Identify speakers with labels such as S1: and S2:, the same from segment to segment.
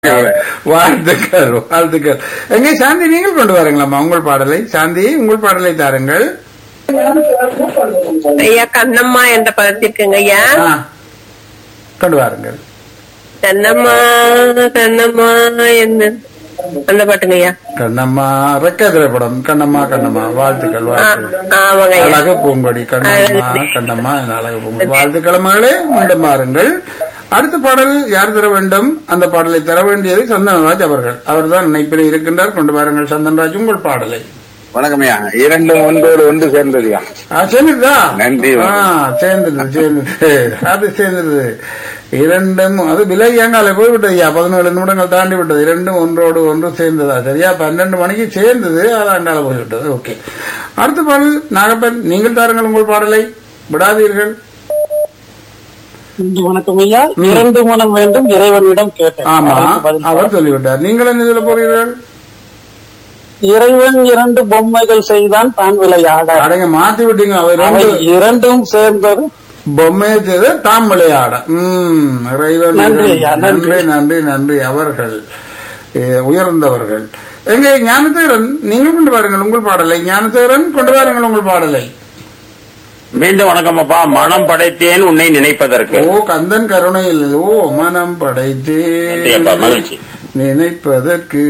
S1: வாழ்த்துக்கள் வாழ்த்துக்கள் எங்கே சாந்தி நீங்கள் கொண்டு வரீங்களாம்மா உங்கள் பாடலை சாந்தி உங்கள் பாடலை தாருங்கள்
S2: ஐயா கண்ணம்மா என்ற பதத்திற்குங்க ஐயா
S1: ஆ, கொண்டு வாருங்கள்
S2: கண்ணம்மா கண்ணம்மா என்ன அந்த பாட்டுங்க ஐயா
S1: கண்ணம்மா ரெக்க திரைப்படம் கண்ணம்மா கண்ணம்மா வாழ்த்துக்கள்
S2: ஆ,
S1: வாழ்த்துக்கள்
S2: ஆமாங்க ஐயா
S1: அழகு பூங்கொடி கண்ணம்மா கண்ணம்மா என் அழகு பூங்கொடி வாழ்த்துக்கள் மகளே மீண்டும் பாருங்கள் அடுத்த பாடல் யார் தர வேண்டும் அந்த பாடலை தர வேண்டியது சந்தனராஜ் அவர்கள் அவர்தான் இணைப்பில் இருக்கின்றார் கொண்டு வாருங்கள் சந்தனராஜ் உங்கள் பாடலை
S3: வணக்கம்யா இரண்டு ஒன்றோடு ஒன்று சேர்ந்ததுயா
S1: ஆ, சேர்ந்துதா
S3: நன்றி,
S1: ஆ சேர்ந்துது சேர்ந்துது அது சேர்ந்துது இரண்டும் அது விலை ஏங்கால போய்விட்டது ஐயா பதினேழு நிமிடங்கள் தாண்டி விட்டது இரண்டும் ஒன்றோடு ஒன்று சேர்ந்ததா சரியா பன்னெண்டு மணிக்கு சேர்ந்தது அது அங்கால போய்விட்டது ஓகே அடுத்த பாடல் நாகப்பன் நீங்கள் தாருங்கள் உங்கள் பாடலை விடாதீர்கள்
S4: இன்று வணக்கம் ஐயா இரண்டு மனம் வேண்டும் இறைவனிடம் கேட்டேன்
S1: ஆமா
S4: அதற்கு பதில்
S1: அவர் சொல்லிவிட்டார் நீங்கள் என்ன சொல்ல போறீர்கள்
S4: இறைவன் இரண்டு பொம்மைகள் செய்தான் தான் விளையாட
S1: அடங்க மாத்தி விட்டீங்க அவர்
S4: அவை
S1: ரெண்டு
S4: இரண்டும் சேர்ந்தது
S1: பொம்மையை செய்து தாம் விளையாட உம் இறைவன்
S4: நன்றி ஐயா, நன்றி.
S1: நன்றி நன்றி நன்றி அவர்கள் ஏ, உயர்ந்தவர்கள் எங்கே ஞானதேரன் நீங்கள் கொண்டு வாருங்கள் உங்கள் பாடலை ஞானதேரன் கொண்டு வாருங்கள் உங்கள் பாடலை
S3: மீண்டும் வணக்கம் அப்பா மனம் படைத்தேன் உன்னை நினைப்பதற்கு
S1: ஓ கந்தன் கருணையில் ஓ மனம்
S3: நன்றி அப்பா,
S1: படைத்தே
S3: மகிழ்ச்சி.
S1: நினைப்பதற்கு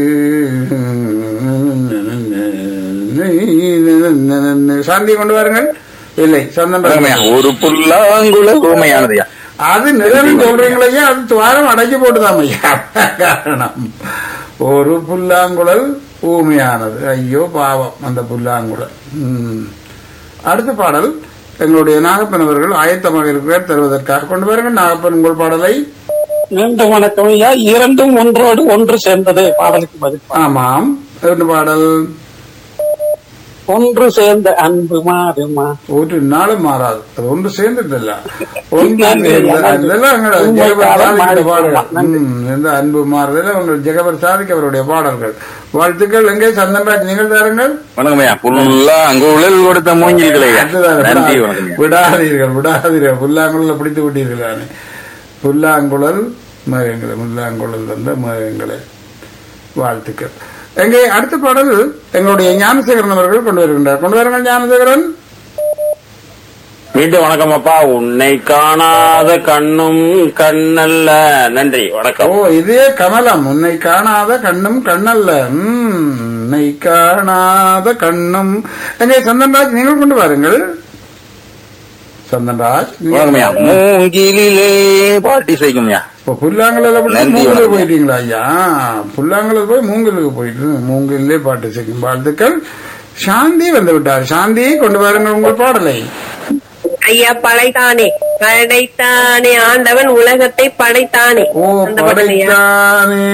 S1: சாந்தி கொண்டு வாருங்கள் இல்லை சந்தன்
S3: வணக்கம்யா. ஒரு புல்லாங்குழ ஊமையானதுயா
S1: அது நிழல் சொல்றீங்களையா அது துவாரம் அடைச்சு போட்டுதாம் ஐயா காரணம் ஒரு புல்லாங்குழல் ஊமையானது ஐயோ பாவம் அந்த புல்லாங்குழல் ம். அடுத்த பாடல் எங்களுடைய நாகப்பன் அவர்கள் ஆயத்தமாக இருக்கிறார் தருவதற்காக கொண்டு வாருங்கள் நாகப்பன் உங்கள் பாடலை
S4: மீண்டும் வணக்கம் ஐயா இரண்டும் ஒன்றோடு ஒன்று சேர்ந்தது பாடலுக்கு பதில்
S1: ஆமாம் என்ன பாடல்
S4: ஒன்று சேர்ந்த அன்பு மாறுமா
S1: ஒரு நாளும் மாறாது அது ஒன்று சேர்ந்ததில்ல ஒன்று
S4: நன்றி,
S1: சேர்ந்த-
S4: நன்றி.
S1: அதெல்லாம் எங்களோட
S4: உண்மை
S1: ஜெகபர்
S4: காலம்
S1: சாதிக்கிற
S4: மாறி
S1: பாடல்கள்
S4: போகலாம். நன்றி.
S1: ம், இந்த அன்பு மாறுதல் உங்கள் ஜெகபர் சாதிக் அவருடைய பாடல்கள் வாழ்த்துக்கள் எங்கே சந்தன்ராஜ் நீங்கள் தாருங்கள்
S3: வணக்கம்யா புல்லாங்குழல் கொடுத்த மூங்கில்களையா
S1: அதுதான்
S3: நன்றி
S1: விடா-
S3: வணக்கம்யா
S1: விடாதீர்கள் விடாதீர்கள் புல்லாங்குழல பிடித்து விட்டீர்கள் தானே புல்லாங்குழல் மகங்களை முல்லாங்குழல் தந்த மகங்களை வாழ்த்துக்கள் எங்கே அடுத்த பாடல் எங்களுடைய ஞானசேகரன் அவர்கள் கொண்டு வருகின்றார் கொண்டு வருங்கள் ஞானசேகரன்
S3: மீண்டும் வணக்கம் அப்பா உன்னை காணாத கண்ணும் கண்ணல்ல நன்றி
S1: ஓ
S3: வணக்கம்
S1: இதே கமலம் உன்னை காணாத கண்ணும் கண்ணல்ல ம், உன்னை காணாத கண்ணும் எங்கே சந்தன்ராஜ் நீங்கள் கொண்டு வாருங்கள் சந்தன்ராஜ் நீங்கள்
S3: வணக்கம்யா மூங்கிலே பாட்டி செய்யும்யா
S1: இப்போ புல்லாங்குழல விட்டு
S3: நன்றி,
S1: மூங்கில
S3: வணக்கம்.
S1: போயிட்டீங்களா ஐயா புல்லாங்குழல் போய் மூங்கிலுக்கு போயிட்டு மூங்கிலே பாட்டு செய்யும் வாழ்த்துக்கள் சாந்தி வந்து விட்டார் சாந்தி கொண்டு வாருங்கள் உங்கள் பாடலை
S2: ஐயா படைத்தானே படைத்தானே ஆண்டவன் உலகத்தை படைத்தானே
S1: ஓ
S2: அந்த பாட்டுங்க ஐயா
S1: படைத்தானே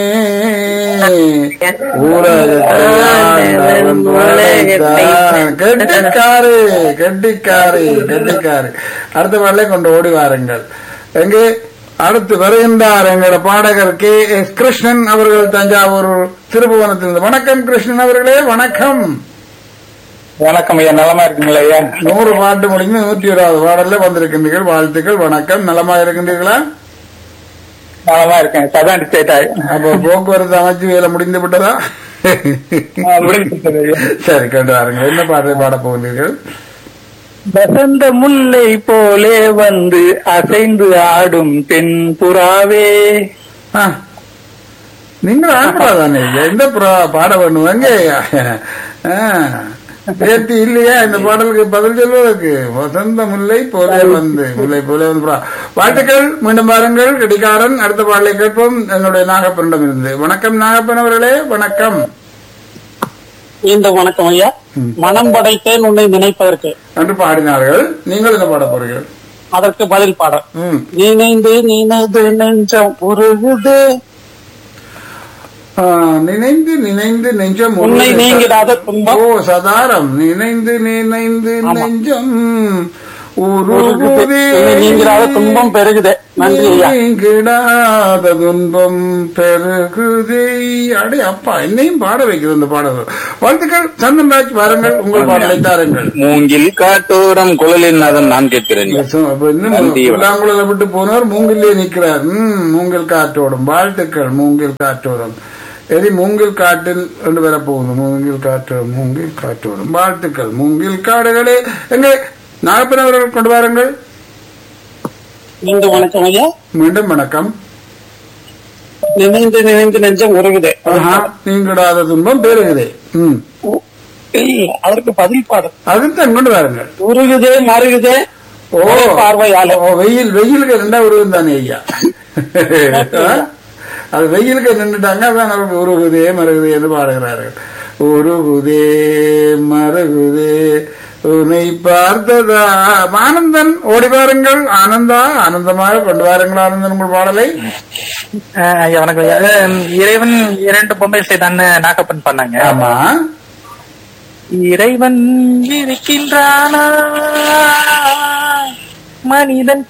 S1: ஊரகத்தை ஆண்டவன் படைத்தான். கெட்டிக்காரு கெட்டிக்காரு கெட்டிக்காரு அடுத்த பாடலை கொண்டு ஓடி வாருங்கள் எங்கே அடுத்து வருகின்றார் எங்களோட பாடகர் கே எஸ் கிருஷ்ணன் அவர்கள் தஞ்சாவூர் திருபுவனத்திலிருந்து வணக்கம் கிருஷ்ணன் அவர்களே வணக்கம்
S4: வணக்கம் ஐயா நலமா இருக்குங்களா ஐயா
S1: நூறு பாட்டு முடிந்து நூற்றி இருபது பாடல்ல வந்திருக்கின்றீர்கள் வாழ்த்துக்கள் வணக்கம் நலமா இருக்கின்றீர்களா
S4: நலமா இருக்கேன் சதான் ஸ்டேட்
S1: அப்ப போக்குவரத்து அமைச்சு வேலை முடிந்து விட்டதா சரி கொண்டு வாருங்க என்ன பாடலை பாட போகிறீர்கள்
S4: வசந்த முல்லை போலே வந்து அசைந்து ஆடும் பெண் புறாவே
S1: ஆ, நீங்கள் ஆடுறாதானே எந்த புறா- பாட பண்ணுவாங்க ஆ, பேத்தி இல்லையா இந்த பாடலுக்கு பதில் சொல்வதற்கு வசந்த முல்லை போலே வந்து முல்லை போலே வந்து புறா. வாழ்த்துக்கள் மீண்டும் பாருங்கள் கடிகாரன் அடுத்த பாடலை கேட்போம் என்னுடைய நாகப்பனிடம் இருந்து வணக்கம் நாகப்பன் அவர்களே வணக்கம்
S4: மீண்டும் வணக்கம் ஐயா மனம் படைத்தேன் உன்னை நினைப்பதற்கு
S1: என்று பாடினார்கள் நீங்கள் என்ன பாட போறீர்கள்
S4: அதற்கு பதில் பாட
S1: ம்
S4: நினைந்து நினைந்து நெஞ்சம் உருகுது
S1: ஆ, நினைந்து நினைந்து நெஞ்சம்
S4: உன்னை
S1: உருகுது.
S4: நீங்கிடாத
S1: ஓ
S4: துன்பம்
S1: சதாரம் நினைந்து நினைந்து
S4: ஆமா.
S1: நெஞ்சம் உருகுதே
S4: நீங்களாக துன்பம் பெருகுதே நன்றி ஐயா
S1: நீங்கிடாத துன்பம் பெருகுதே அடே அப்பா என்னையும் பாட வைக்கிறது இந்த பாடல் வாழ்த்துக்கள் சந்தன்ராஜ் வாருங்கள் உங்கள் பாடலை தாருங்கள்
S3: மூங்கில் காட்டோரம் குழலின் நாதம் நான் கேட்கிறேன்
S1: அப்ப இன்னும்
S3: நன்றி.
S1: புல்லாங்குழல விட்டு போனவர் மூங்கிலே நிற்கிறார் ம் மூங்கில் காற்றோடும் வாழ்த்துக்கள் மூங்கில் காற்றோடும் எரி மூங்கில் காட்டில் என்று வரப்போகுது மூங்கில் காற்று மூங்கில் காற்றோடும் வாழ்த்துக்கள் மூங்கில் காடுகளே எங்கே நாகப்பன் அவர்கள் கொண்டு வாருங்கள்
S4: மீண்டும் வணக்கம் ஐயா
S1: மீண்டும் வணக்கம்
S4: நினைந்து நினைந்து நெஞ்சம் உருகுதே
S1: ஆஹா, நீங்கிடாத துன்பம் பெருகுதே ம்
S4: இல்ல, அதற்கு பதில் பாடல்
S1: அதுதான் கொண்டு வாருங்கள்
S4: உருகுதே மருகுதே
S1: ஓ
S4: ஒரே பார்வையால
S1: ஓ, வெயில் வெயிலுக்கு ரெண்டா உருவம் தானே ஐயா ஆ? அது வெயிலுக்கு நின்றுட்டாங்க அதான் அவருக்கு உருகுதே மருகுதே என்று பாடுகிறார்கள் உருகுதே மருகுதே உன்னை பார்த்ததா ஆனந்தன் ஓடி பாருங்கள் ஆனந்தா ஆனந்தமாக கொண்டு வாருங்கள் ஆனந்தன் உங்கள் பாடலை
S5: ஆஹ் ஐயா வணக்கம் ஐயா அது, இறைவன் இரண்டு பொம்மை செய்தான்னு நாகப்பன் பண்ணாங்க
S1: ஆமா
S5: இறைவன் இருக்கின்றானா மனிதன்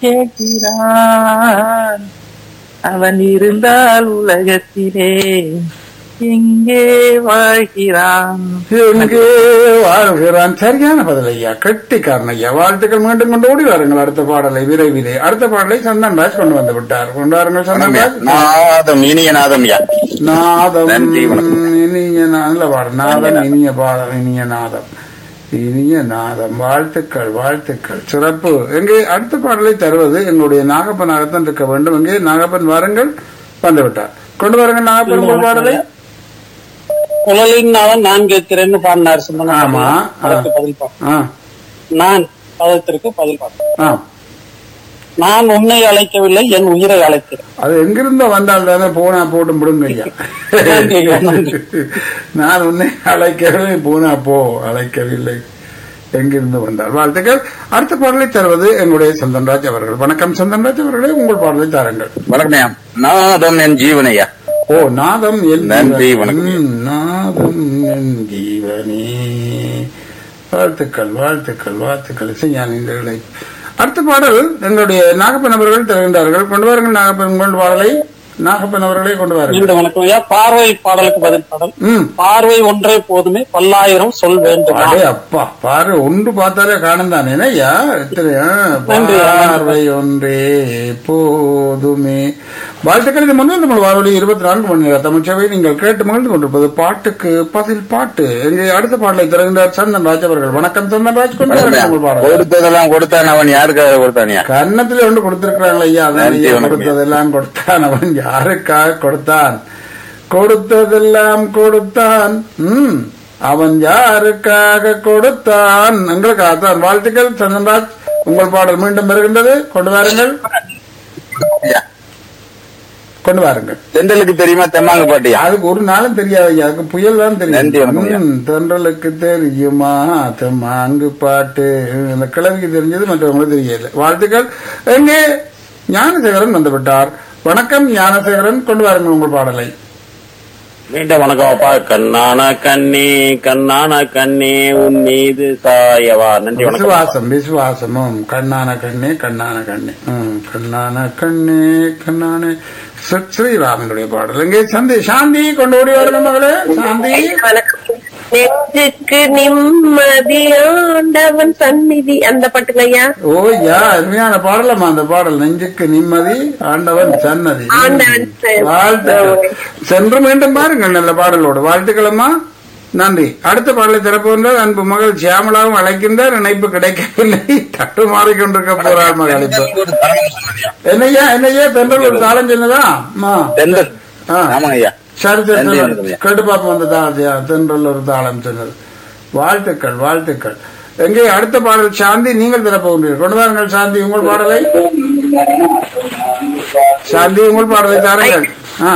S5: கேட்கிறான் அவன் இருந்தால் உலகத்திலே எங்கே வாழ்கிறான்
S1: எங்கே வாழ்கிறான் சரியான பதில் ஐயா கெட்டிக்காரன் ஐயா வாழ்த்துக்கள் மீண்டும் கொண்டு ஓடி வாருங்கள் அடுத்த பாடலை விரைவிலே அடுத்த பாடலை சந்தன்ராஜ் கொண்டு வந்து விட்டார் கொண்டு வாருங்கள் சந்தன்ராஜ்
S3: நாதம் இனிய நாதம் யா
S1: நாதம்
S3: நன்றி, வணக்கம்.
S1: இனிய நா- நல்ல பாடம் நாதம் இனிய பாடம் இனிய நாதம் இனிய நாதம் வாழ்த்துக்கள் வாழ்த்துக்கள் சிறப்பு எங்கே அடுத்த பாடலை தருவது எங்களுடைய நாகப்பனாகத்தான் இருக்க வேண்டும் எங்கே நாகப்பன் வாருங்கள் வந்து விட்டார் கொண்டு வாருங்கள் நாகப்பன் உங்கள் பாடலை
S4: குழலின் நாதம் நான் கேட்கிறேன்னு பாடினார் சுமன்
S1: ஆமா.
S4: அதற்கு பதில் பாடல்
S1: ஆ
S4: நான் பதத்திற்கு பதில் பாடல்
S1: ஆ
S4: நான் உன்னை அழைக்கவில்லை என் உயிரை அழைக்கிறேன்
S1: அது எங்கிருந்தோ வந்தால் தானே போனா போட்டு விடுங்க ஐயா
S4: நன்றி ஐயா, நன்றி.
S1: நான் உன்னை அழைக்கவில்லை போனா போ அழைக்கவில்லை எங்கிருந்து வந்தால் வாழ்த்துக்கள் அடுத்த பாடலை தருவது எங்களுடைய சந்தன்ராஜ் அவர்கள் வணக்கம் சந்தன்ராஜ் அவர்களே உங்கள் பாடலை தாருங்கள்
S3: வணக்கம் நாதம் என் ஜீவனையா
S1: ஓ நாதம் என்
S3: நன்றி,
S1: ஜீவன்.
S3: வணக்கம்.
S1: ம், நாதம் என் ஜீவனே வாழ்த்துக்கள் வாழ்த்துக்கள் வாழ்த்துக்கள் செய்யானீங்களை அடுத்த பாடல் எங்களுடைய நாகப்பன் அவர்கள் தருகின்றார்கள் கொண்டு வாருங்கள் நாகப்பன் உங்கள் பாடலை நாகப்பன் அவர்களே கொண்டு வாருங்கள்
S4: மீண்டும் வணக்கம் ஐயா பார்வை பாடலுக்கு பதில் பாடல்
S1: ம்
S4: பார்வை ஒன்றே போதுமே பல்லாயிரம் சொல் வேண்டும்
S1: அடே அப்பா பாரு ஒன்று பார்த்தாலே காணும் தானே ஐயா எத்தனை ஆ,
S4: நன்றி.
S1: பார்வை ஒன்றே போதுமே வாழ்த்துக்கள் இது முன்னே நம்ம வானொலி இருபத்தி நான்கு மணி நேரம் தமிழ்ச்சவை நீங்கள் கேட்டு மகிழ்ந்து கொண்டிருப்பது பாட்டுக்கு பதில் பாட்டு எங்கே அடுத்த பாடலை திறகின்றார் சந்தன் ராஜ் அவர்கள் வணக்கம் சந்தன் ராஜ் கொண்டு வாருங்கள் உங்கள் பாடல்
S3: கொடுத்ததெல்லாம் கொடுத்தான் அவன் யாருக்காக கொடுத்தானியா
S1: கன்னத்துல ஒன்று கொடுத்திருக்கிறாங்களே ஐயா அதான்
S3: நன்றி,
S1: ஐயா
S3: வணக்கம்.
S1: கொடுத்ததெல்லாம் கொடுத்தான் அவன் யாருக்காக கொடுத்தான் கொடுத்ததெல்லாம் கொடுத்தான் ம் அவன் யாருக்காக கொடுத்தான் எங்களுக்காக தான் வாழ்த்துக்கள் சந்தன்ராஜ் உங்கள் பாடல் மீண்டும் வருகின்றது கொண்டு வாருங்கள் கொண்டு வாருங்கள்
S3: தெண்டலுக்கு தெரியுமா தெம்மாங்க பாட்டியா
S1: அதுக்கு ஒரு நாளும் தெரியாது ஐயா அதுக்கு புயல் தான்
S3: நன்றி,
S1: தெரியும்
S3: வணக்கம் ஐயா.
S1: ம், தென்றலுக்கு தெரியுமா தெம்மாங்கு பாட்டு இந்த கிழவிக்கு தெரிஞ்சது மற்றவங்களுக்கு தெரியல வாழ்த்துக்கள் எங்கே ஞானசேகரன் வந்து விட்டார் வணக்கம் ஞானசேகரன் கொண்டு வாருங்கள் உங்கள் பாடலை
S3: மீண்டும் வணக்கம் அப்பா கண்ணான கண்ணே கண்ணான கண்ணே உன் மீது சாயவா நன்றி வணக்கம்
S1: விசுவாசம் விசுவாசமும் கண்ணான கண்ணே கண்ணான கண்ணே ம், கண்ணான கண்ணே கண்ணான ஸ்ரீ- ஸ்ரீராமனுடைய பாடல் எங்கே சந்தி சாந்தி கொண்டு ஓடி வாருங்கள் மகளே சாந்தி
S2: வணக்கம் நெஞ்சுக்கு நிம்மதி ஆண்டவன் சந்நிதி அந்த பாட்டுங்க ஐயா
S1: ஓ யா அருமையான பாடலம்மா அந்த பாடல் நெஞ்சுக்கு நிம்மதி ஆண்டவன் சன்னதி
S2: ஆண்டவன் சன்னதி.
S1: வாழ்த்துக்கள் சென்று மீண்டும் பாருங்கள் நல்ல பாடலோடு வாழ்த்துக்களம்மா நன்றி அடுத்த பாடலை திறப்புகின்றார் அன்பு மகள் சியாமலாவும் அழைக்கின்றார் இணைப்பு கிடைக்கவில்லை தட்டு மாறிக்கொண்டிருக்க போறாள் மகள் இப்ப என்னையா என்னையா தென்றல் ஒரு தாளம் சொன்னதா அம்மா.
S3: தெண்டல்
S1: ஆ.
S3: ஆமாங்க ஐயா
S1: சரி சரி
S3: நன்றி,
S1: சரி.
S3: வணக்கம் ஐயா.
S1: கேட்டு பார்ப்போம் அந்த தாளம் தென்றல் ஒரு தாளம் சொன்னது வாழ்த்துக்கள் வாழ்த்துக்கள் எங்கே அடுத்த பாடல் சாந்தி நீங்கள் திறப்போகிறீர்கள் கொண்டு வாருங்கள் சாந்தி உங்கள் பாடலை சாந்தி உங்கள் பாடலை தாருங்கள் ஆ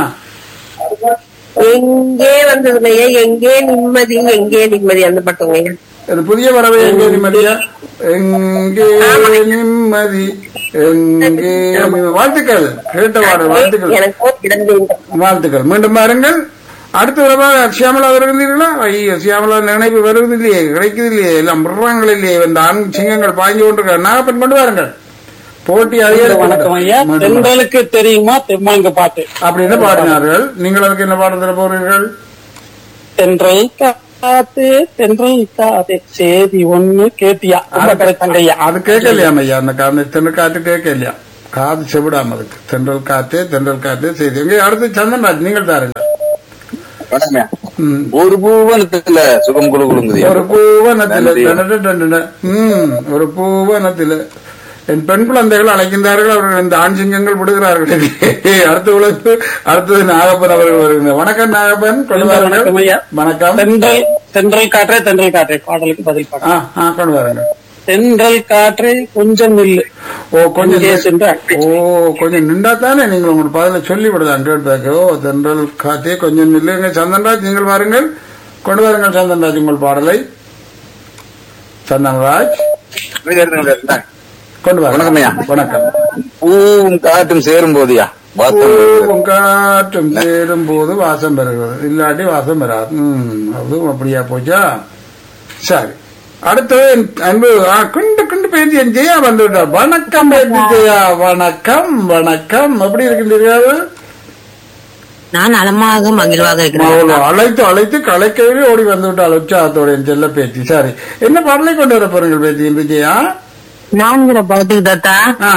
S2: எங்கே வந்ததுங்க ஐயா எங்கே நிம்மதி எங்கே நிம்மதி அந்த பாட்டுங்க ஐயா
S1: இது புதிய பறவை எங்கே நிம்மதியா எங்கே நிம்மதி எங்கே நிம்மதி? வாழ்த்துக்கள் கேட்ட பாடல் வாழ்த்துக்கள்
S2: எனக்கு இடந்து
S1: வாழ்த்துக்கள் மீண்டும் பாருங்கள் அடுத்த உறவாக சியாமலா வருகிறீர்களா ஐயோ சியாமலா நினைப்பு வருவது இல்லையே கிடைக்குது இல்லையே எல்லாம் முடுறாங்கள் இல்லையே இந்த ஆண் சிங்கங்கள் பாய்ஞ்சு கொண்டிருக்க நாகப்பன் கொண்டு வாருங்கள் போட்டி
S4: வணக்கம் ஐயா
S1: அதிகம்
S4: தென்றலுக்கு தெரியுமா தெம்மாங்க பாட்டு
S1: அப்படின்னு பாடினார்கள் நீங்கள் அதுக்கு என்ன பாடம் தர போறீர்கள்
S4: தென்றை காத்து தென்றை காத்து சேதி ஒண்ணு கேட்டியா ரொம்ப கிடைத்தாங்க ஐயா
S1: அது கேட்கலையாம் ஐயா அந்த கா- அந்த தென்றல் காத்து கேட்கலையா காது செவிடாம அதுக்கு தென்றல் காத்து தென்றல் காத்து செய்தி எங்க அடுத்து சந்தன்ராஜ் நீங்கள் தாருங்க
S3: வணக்கம்யா.
S1: ம்.
S3: ஒரு பூவனத்துல சுகம் குழு குழுங்குதியா
S1: ஒரு பூவனத்தில
S3: நன்றி.
S1: டனட டனட. ம், ஒரு பூவனத்தில என் பெண் குழந்தைகள் அழைக்கின்றார்கள் அவர்கள் இந்த ஆண் சிங்கங்கள் விடுகிறார்கள் அடுத்த உழைப்பு அடுத்தது நாகப்பன் அவர்கள் வருகிறார் வணக்கம் நாகப்பன் கொண்டு
S4: வணக்கம்
S1: வாருங்கள்
S4: ஐயா.
S1: வணக்கம்
S4: தென்றல் தென்றல் காற்றே தென்றல் காற்றே பாடலுக்கு பதில் பாடு
S1: ஆ ஆ கொண்டு வாருங்க
S4: தென்றல் காற்றே கொஞ்சம் நில்லு
S1: ஓ கொஞ்சம்
S4: இங்கே சென்று
S1: ஓ கொஞ்சம் நின்றா தானே நீங்கள் உங்களுக்கு பதில சொல்லி விடலாம் கேட்பாக்கு ஓ தென்றல் காத்தே கொஞ்சம் நில்லுங்க சந்தன்ராஜ் நீங்கள் வாருங்கள் கொண்டு வாருங்கள் சந்தன்ராஜ் உங்கள் பாடலை சந்தன்ராஜ் கொண்டு வாருங்கள்
S3: வணக்கம் ஐயா.
S1: வணக்கம்
S3: பூவும் காற்றும் சேரும் போதியா வாசம்
S1: பூவும் காற்றும் சேரும் போது வாசம் பெறுகிறது இல்லாட்டி வாசம் பெறாது ம், அதுவும் அப்படியா போச்சா சரி அடுத்தது என் அன்பு ஆ, குண்டு குண்டு பேசி என் ஜெயா வந்து விட்டார் வணக்கம் பேசி ஜெயா வணக்கம் வணக்கம் எப்படி இருக்கின்றீர்கள்
S2: நான் நலமாக மகிழ்வாக இருக்கிறேன்
S1: அவ்வளவு அழைத்து அழைத்து கலைக்கவே ஓடி வந்து விட்டால் உற்சாகத்தோட என் செல்ல பேச்சு சரி என்ன பாடலை கொண்டு வர போறீங்க பேச்சு என் விஜயா
S2: நான்கிற படத்துக்கு தாத்தா
S1: ஆ,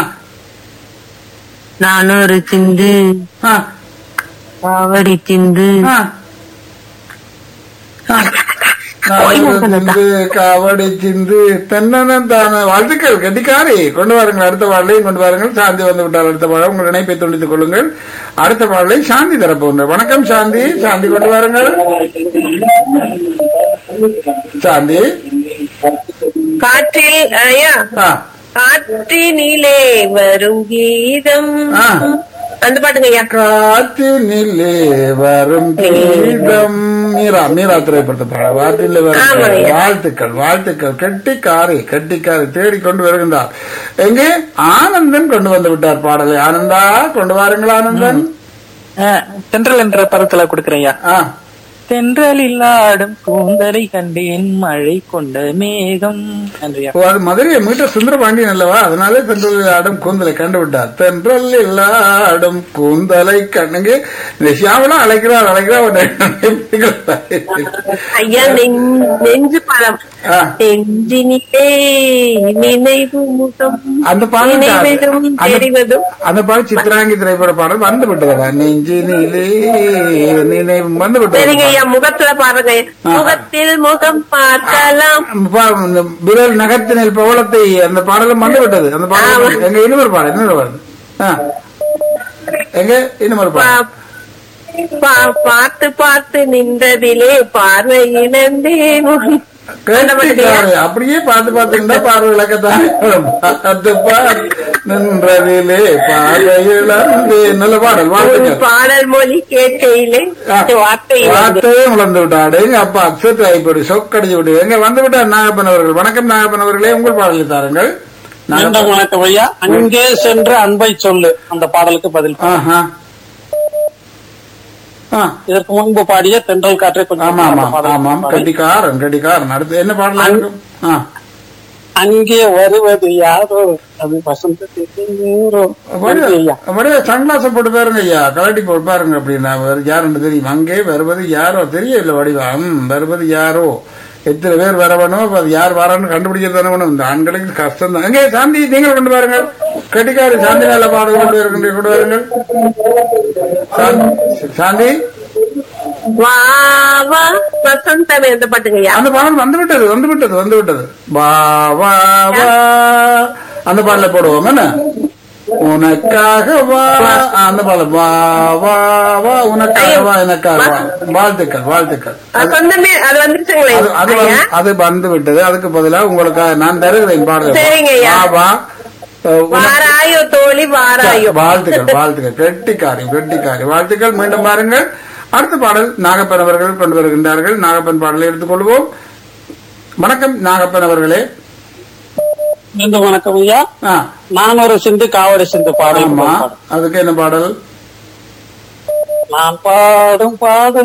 S2: நான் ஒரு சிந்து
S1: ஆ,
S2: காவடி சிந்து
S1: ஆ. ஆ. சிந்து காவடி சிந்து தென்னன் தான வாழ்த்துக்கள் கட்டிக்காரி கொண்டு வாருங்கள் அடுத்த பாடலையும் கொண்டு வாருங்கள் சாந்தி வந்து விட்டால் அடுத்த பாடல் உங்கள் இணைப்பை துண்டித்துக் கொள்ளுங்கள் அடுத்த பாடலை சாந்தி தரப்போகின்ற வணக்கம் சாந்தி சாந்தி கொண்டு வாருங்கள் சாந்தி
S2: காற்றில் ஐயா
S1: ஆ
S2: காற்றினிலே வரும் கீதம்
S1: ஆ.
S2: அந்த பாட்டுங்க ஐயா
S1: காற்றினிலே வரும் கீதம் மீரா மீரா திரைப்படத்தை பாட வாட்டிலே வரும்
S2: ஆமாங்க.
S1: வாழ்த்துக்கள் வாழ்த்துக்கள் கெட்டிக்காரி கெட்டிக்காரி தேடி கொண்டு வருகின்றார் எங்கே ஆனந்தன் கொண்டு வந்து விட்டார் பாடலை ஆனந்தா கொண்டு வாருங்கள் ஆனந்தன்
S5: அஹ், தென்றல் என்ற படத்துல கொடுக்குறேன் ஐயா
S1: ஆ
S5: தென்றலில் ஆடும் கூந்தலை கண்டேன் மழை கொண்ட மேகம் நன்றியா
S1: ஓ, அது மதுரையை மீட்ட சுந்தரபாண்டியன் அல்லவா அதனாலே தென்றலில் ஆடும் கூந்தலை கண்டு விட்டார் தென்றலில் ஆடும் கூந்தலை கண்ணுங்க இந்த சியாமலா அழைக்கிறார் அழைக்கிறார்
S2: ஐயா நெஞ்- நெஞ்சு பழம்
S1: ஆ.
S2: நெஞ்சினிலே நினைவு முகம்
S1: அந்த பாடல்
S2: நினைவதும்
S1: அந்த-
S2: தெரிவதும்
S1: அந்த பாடல் சித்ராங்கி திரைப்பட பாடல் வந்து விட்டதா நெஞ்சினிலே நினைவு வந்து
S2: சரிங்க
S1: விட்டது
S2: ஐயா முகத்துல பாருங்க ஐயா.
S1: ஆ.
S2: முகத்தில் முகம் பார்க்கலாம்
S1: பா- இந்த விரல் நகத்தினில் பவளத்தை அந்த பாடலும் வந்து விட்டது அந்த பாடல் எங்க இன்னொரு பாடல் இன்னொரு பாடல் ஆ. எங்க இன்னொரு பாடல்
S2: பா- பா- பார்த்து பார்த்து நின்றதிலே பார்வை இழந்தேன் உன்- அந்த மாதிரியா?
S1: கேட்டுக்காரு. அப்படியே பார்த்து பார்த்துருந்தா பார்வை விளக்கத்தான் பார்த்து பார்த்து நின்றதிலே பார்வை இழந்து நல்ல பாடல்
S2: உன்
S1: வாழ்த்துக்கள்
S2: பாடல் மொழி கேட்கையிலே வார்த்தை இழந்தேன்.
S1: வார்த்தையே உழந்து விட்டாடு எங்க அப்பா அப்செட் ஆகிப்போடு சொக்கடிச்சு விட்டு எங்க வந்து விட்டார் நாகப்பன் அவர்கள் வணக்கம் நாகப்பன் அவர்களே உங்கள் பாடலை தாருங்கள்
S4: மீண்டும்
S1: நாகப்பன்.
S4: வணக்கம் ஐயா அங்கே சென்று அன்பை சொல்லு அந்த பாடலுக்கு பதில் பாடு.
S1: ஆஹா. ஆ,
S4: இதற்கு முன்பு பாடிய தென்றல் காற்றே கொஞ்சம்
S1: ஆமா
S4: அந்த
S1: ஆமாம்
S4: பாடலுக்கு
S1: ஆமாம்
S4: பாடு.
S1: கட்டிக்காரன் கட்டிக்காரன் அடுத்து என்ன பாடல்
S4: அங்-
S1: இருக்கும்? ஆ.
S4: அங்கே வருவது யாரோ அது வசந்தத்தின் நேரோ நன்றி ஐயா
S1: அப்படியே சன்கிளாஸ் போட்டு பாருங்க ஐயா கலட்டி போட்டு பாருங்க அப்படின்னா வேறு யாருன்னு தெரியும் அங்கே வருவது யாரோ தெரியல வடிவம் வருவது யாரோ எத்தனை பேர் வரவனோ அப்ப அது யார் வரான்னு கண்டுபிடிக்க தானே வேணும் இந்த ஆண்களுக்கு கஷ்டம் தான் எங்கே சாந்தி நீங்கள் கொண்டு பாருங்கள் கட்டிக்காரி சாந்தி நல்ல பாடல் கொண்டு வருகின்ற கொண்டு வாருங்கள் சாந்தி- சாந்தி
S2: வா வா வசந்தமே அந்த பாட்டுங்க ஐயா
S1: அந்த பாடல் வந்து விட்டது வந்து விட்டது வந்து விட்டது வா வா வா அந்த பாடல போடுவோம் என்ன உனக்காக வா அந்த பாடல் வா வா வா உனக்காக வா எனக்காக வா வாழ்த்துக்கள் வாழ்த்துக்கள்
S2: அது சொந்தமே அது வந்துருச்சுங்களே
S1: அது அது வந்து-
S2: ஐயா
S1: அது வந்து விட்டது அதுக்கு பதிலா உங்களுக்கு நான் தருகிறேன் பாடல்
S2: சரிங்க ஐயா.
S1: வா வா அஹ், உனக்கு-
S2: வாராயோ தோழி வாராயோ
S1: வாழ்த்துக்கள் வாழ்த்துக்கள் கெட்டிக்காரி கெட்டிக்காரி வாழ்த்துக்கள் மீண்டும் பாருங்கள் அடுத்த பாடல் நாகப்பன் அவர்கள் கொண்டு வருகின்றார்கள் நாகப்பன் பாடலை எடுத்துக்கொள்வோம் வணக்கம் நாகப்பன் அவர்களே
S4: மீண்டும் வணக்கம் ஐயா
S1: ஆ,
S4: நான் ஒரு சிந்து காவடி சிந்து பாடல்
S1: ஆமா
S4: பாடு.
S1: அதுக்கு என்ன பாடல்
S4: நான் பாடும் பாடல்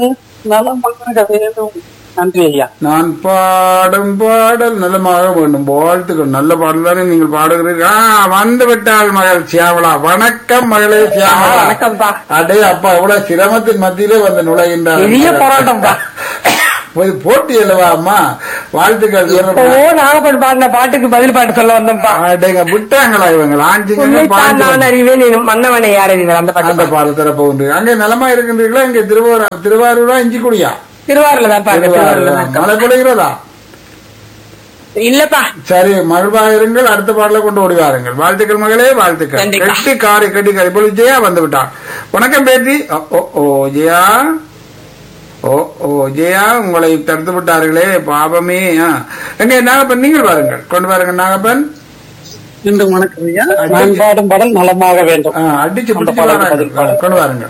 S4: நலமாக வேண்டும் நன்றி ஐயா
S1: நான் பாடும் பாடல் நலமாக வேண்டும் வாழ்த்துக்கள் நல்ல பாடல் தானே நீங்கள் பாடுகிறீர்கள் ஆ, வந்து விட்டாள் மகள் சியாமலா வணக்கம் மகளே சியாமலா
S5: வணக்கம்ப்பா.
S1: அடே அப்பா இவ்வளவு சிரமத்தின் மத்தியிலே வந்து நுழைகின்றார்
S5: பெரிய போராட்டம்ப்பா.
S1: போய் போட்டி அல்லவா அம்மா வாழ்த்துக்கள்
S5: இப்போ நாகப்பன் பாடின பாட்டுக்கு பதில் பாட்டு சொல்ல வந்தோம்ப்பா
S1: அடேங்க விட்டாங்களா இவங்க ஆஞ்சிங்க
S5: உன்னைத்தான் நான் அறிவேன் என் மன்னவனை யார் அறிவேன் அந்த
S1: அந்த
S5: பாட்டு
S1: பாடல் தரப்ப உண்டு அங்கே நலமா இருக்கின்றீர்களா இங்க திருவாரூர் திருவாரூரா இஞ்சிக்குடியா
S5: திருவாரூர்ல தான்
S1: திருவாரூர்
S5: பாருங்க
S1: மழை பொழிகிறதா
S5: இல்லப்பா
S1: சரி மகிழ்வாக இருங்கள் அடுத்த பாடலை கொண்டு ஓடி வாருங்கள் வாழ்த்துக்கள் மகளே வாழ்த்துக்கள்
S5: நன்றிப்பா.
S1: கெட்டி காரை கட்டி காரை இப்பொழுது ஜெயா வந்து விட்டான் வணக்கம் பேத்தி ஓ, ஓ ஓ ஜெயா ஓ ஓ ஜெயா உங்களை தடுத்து விட்டார்களே பாபமே ஆ. எங்க நாகப்பன் நீங்கள் பாருங்கள் கொண்டு பாருங்க நாகப்பன்
S4: இன்று வணக்கம் ஐயா நான் பாடும் பாடல் நலமாக வேண்டும்
S1: ஆ, அடிச்சு
S4: அந்த
S1: பிடிச்சு
S4: பாடல்
S1: வராங்க.
S4: பதில் பாடல்.
S1: கொண்டு வாருங்க